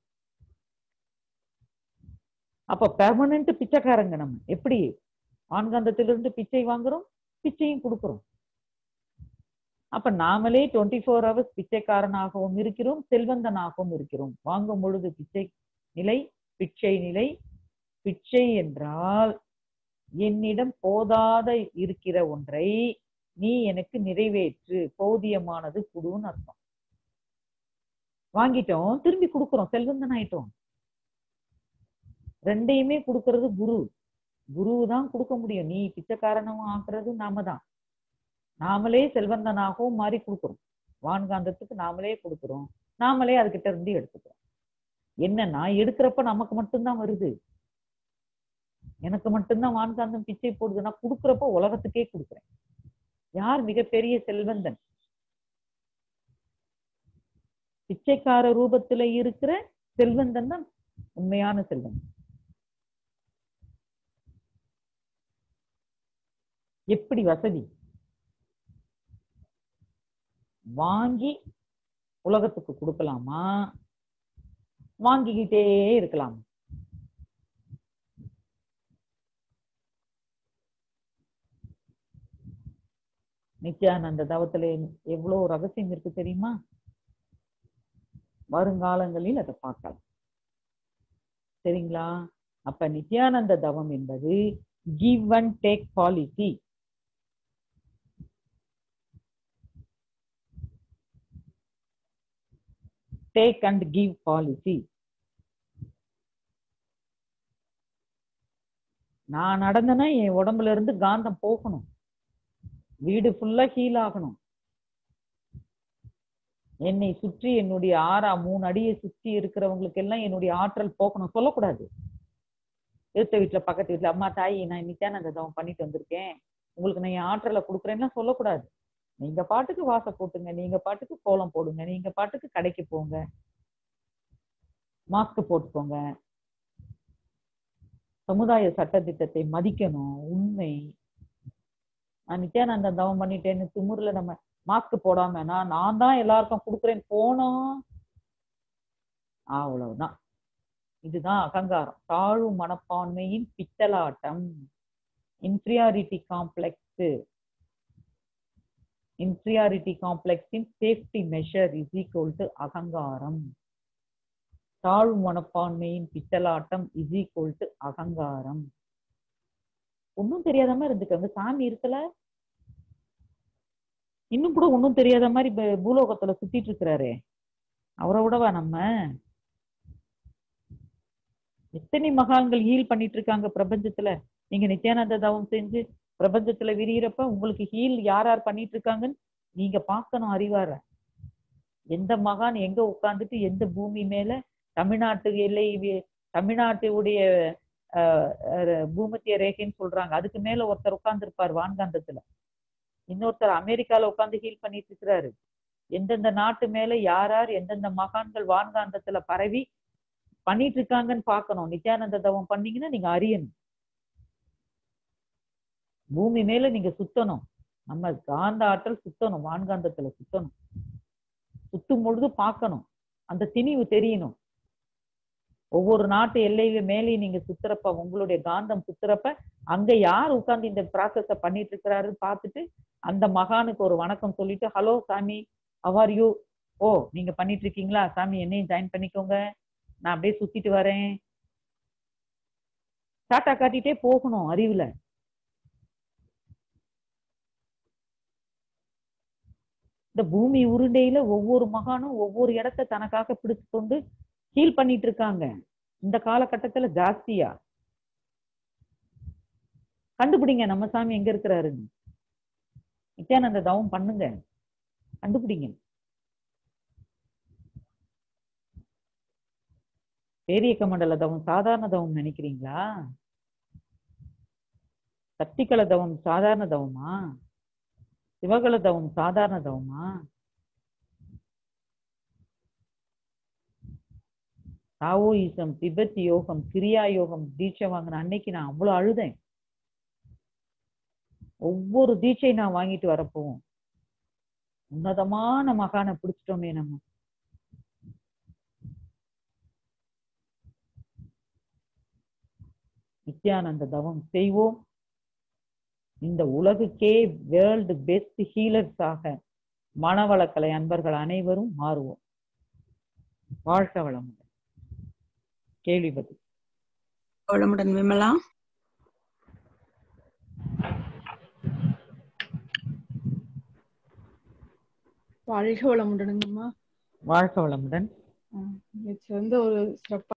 அப்ப பெர்மனன்ட் பிச்சைக்காரங்க நம்ம எப்படி ஆண்காந்தத்திலிருந்து பிச்சை வாங்குறோம் பிச்சையும் கொடுக்குறோம் அப்ப நாமளே டுவெண்ட்டி ஃபோர் ஹவர்ஸ் பிச்சைக்காரனாகவும் இருக்கிறோம் செல்வந்தனாகவும் இருக்கிறோம் வாங்கும் பொழுது பிச்சை நிலை பிச்சை நிலை பிச்சை என்றால் என்னிடம் போதாத இருக்கிற ஒன்றை நீ எனக்கு நிறைவேற்று போதியமானது குடுன்னு அர்த்தம் வாங்கிட்டோம் திரும்பி கொடுக்குறோம் செல்வந்தன் ஆயிட்டோம் ரெண்டையுமே கொடுக்கறது குரு குரு தான் கொடுக்க முடியும் நீ பிச்சைக்காரனும் ஆக்குறது நாம தான் நாமளே செல்வந்தனாகவும் மாறி கொடுக்குறோம் வான்காந்தத்துக்கு நாமளே கொடுக்குறோம் நாமளே அதுகிட்ட இருந்து எடுத்துக்கிறோம் என்னன்னா எடுக்கிறப்ப நமக்கு மட்டும்தான் வருது எனக்கு மட்டும்தான் வான்காந்தம் பிச்சை போடுது நான் கொடுக்குறப்ப உலகத்துக்கே கொடுக்குறேன் யார் மிகப்பெரிய செல்வந்தன் பிச்சைக்கார ரூபத்துல இருக்கிற செல்வந்தன் தான் உண்மையான செல்வந்தன் எப்படி வசதி வாங்கி உலகத்துக்கு கொடுக்கலாமா வாங்கிக்கிட்டே இருக்கலாம் நித்யானந்த தவத்துல எவ்வளவு ரகசியம் இருக்கு தெரியுமா வருங்காலங்களில் அதை பார்க்கலாம் சரிங்களா அப்ப நித்யானந்த தவம் என்பது give and take policy take and give policy நான் நடந்தேன்னா என் உடம்புல இருந்து காந்தம் போகணும் வீடு ஃபுல்லா ஹீல் ஆகணும் என்னை சுற்றி என்னுடைய ஆறா மூணு அடியை சுற்றி இருக்கிறவங்களுக்கு எல்லாம் என்னுடைய ஆற்றல் போகணும் சொல்லக்கூடாது எடுத்த வீட்டுல பக்கத்து வீட்டுல அம்மா தாயி நான் இன்னைக்கு அந்த தவம் பண்ணிட்டு வந்திருக்கேன் உங்களுக்கு நான் என் ஆற்றலை கொடுக்குறேன்னா சொல்லக்கூடாது நீங்க பாட்டுக்கு வாச போட்டுங்க நீங்க பாட்டுக்கு கோலம் போடுங்க நீங்க பாட்டுக்கு கடைக்கு போங்க மாஸ்க் போட்டுக்கோங்க சமுதாய சட்டத்திட்டத்தை மதிக்கணும் உண்மை நான் நித்யானந்த தவம் பண்ணிட்டேன்னு திமுறில் நம்ம மாஸ்க் போடாம நான் நான் தான் எல்லாருக்கும் கொடுக்குறேன் போனோம் அவ்வளவுதான் இதுதான் அகங்காரம் தாழ்வு மனப்பான்மையின் பித்தலாட்டம் இன்ஃபீரியாரிட்டி காம்ப்ளெக்ஸ் இன்ஃபீரியாரிட்டி காம்ப்ளெக்ஸின் safety measure is equal to அகங்காரம் தாழ்வு மனப்பான்மையின் பித்தலாட்டம் இஸ் ஈக்குவல் டு அகங்காரம் ஒன்னும் தெரியாத மாதிரி இருந்துக்கங்க சாமி இருக்கல இன்னும் கூட ஒன்னும் தெரியாத மாதிரி ப- பூலோகத்துல சுத்திட்டு இருக்கிறாரே அவரை விடவா நம்ம எத்தனை மகான்கள் ஹீல் பண்ணிட்டு இருக்காங்க பிரபஞ்சத்துல நீங்க நித்யானந்த தவம் செஞ்சு பிரபஞ்சத்துல விரியிறப்ப உங்களுக்கு ஹீல் யார் யார் பண்ணிட்டு இருக்காங்கன்னு நீங்க பார்க்கணும் அறிவார எந்த மகான் எங்க உட்கார்ந்துட்டு எந்த பூமி மேல தமிழ்நாட்டு எல்லை வி- தமிழ்நாட்டுடைய ஆஹ், அஹ், பூமத்திய ரேகைன்னு சொல்றாங்க அதுக்கு மேல ஒருத்தர் உட்கார்ந்துருப்பார் வான்காந்தத்துல இன்னொருத்தர் அமெரிக்கால உட்கார்ந்து ஹீல் பண்ணிட்டு இருக்கிறாரு எந்தெந்த நாட்டு மேல யார் யார் எந்தெந்த மகான்கள் வான்காந்தத்துல பரவி பண்ணிட்டு இருக்காங்கன்னு பார்க்கணும் நித்யானந்த தவம் பண்ணீங்கன்னா நீங்க அறியணும் பூமி மேல நீங்க சுத்தணும் நம்ம காந்த ஆற்றல் சுத்தணும் வான்காந்தத்துல சுத்தணும் சுத்தும் பொழுது பார்க்கணும் அந்த திணிவு தெரியணும் ஒவ்வொரு நாட்டு எல்லையில மேலேயும் நீங்க சுத்துறப்ப உங்களுடைய காந்தம் சுத்துறப்ப அங்க யார் உட்கார்ந்து இந்த ப்ராசஸ பண்ணிட்டு இருக்கிறாருன்னு பார்த்துட்டு அந்த மகானுக்கு ஒரு வணக்கம் சொல்லிட்டு ஹலோ சாமி அவர் யூ ஓ நீங்க பண்ணிட்டு இருக்கீங்களா சாமி என்னையும் ஜாயின் பண்ணிக்கோங்க நான் அப்படியே சுத்திட்டு வரேன் டாட்டா காட்டிட்டே போகணும் அறிவுல இந்த பூமி உருண்டையில ஒவ்வொரு மகானும் ஒவ்வொரு இடத்தை தனக்காக பிடிச்சு கொண்டு ஹீல் பண்ணிட்டு இருக்காங்க இந்த காலகட்டத்துல ஜாஸ்தியா கண்டுபிடிங்க நம்ம சாமி எங்க இருக்கிறாருன்னு நித்யானந்த தவம் பண்ணுங்க கண்டுபிடிங்க பேரியக்க மண்டல தவம் சாதாரண தவம் நினைக்கிறீங்களா சக்திகல தவம் சாதாரண தவமா சிவகல தவம் சாதாரண தவமா தாவோயிசம் திபெத் யோகம் கிரியா யோகம் தீட்சை வாங்கின அன்னைக்கு நான் அவ்வளவு அழுதேன் ஒவ்வொரு தீட்சை நான் வாங்கிட்டு வரப்போவும் உன்னதமான மகானை பிடிச்சிட்டோமே நம்ம நித்யானந்த தவம் செய்வோம் இந்த உலகுக்கே வேர்ல்டு பெஸ்ட் ஹீலர்ஸாக மனவளக்கலை அன்பர்கள் அனைவரும் மாறுவோம் வாழ்க வளமுடன் கேள்வி பதில் வளமுடன் விமலா வாழ்க வளமுடனுங்கம்மா வாழ்க வளமுடன் நேற்று வந்து ஒரு சிறப்பான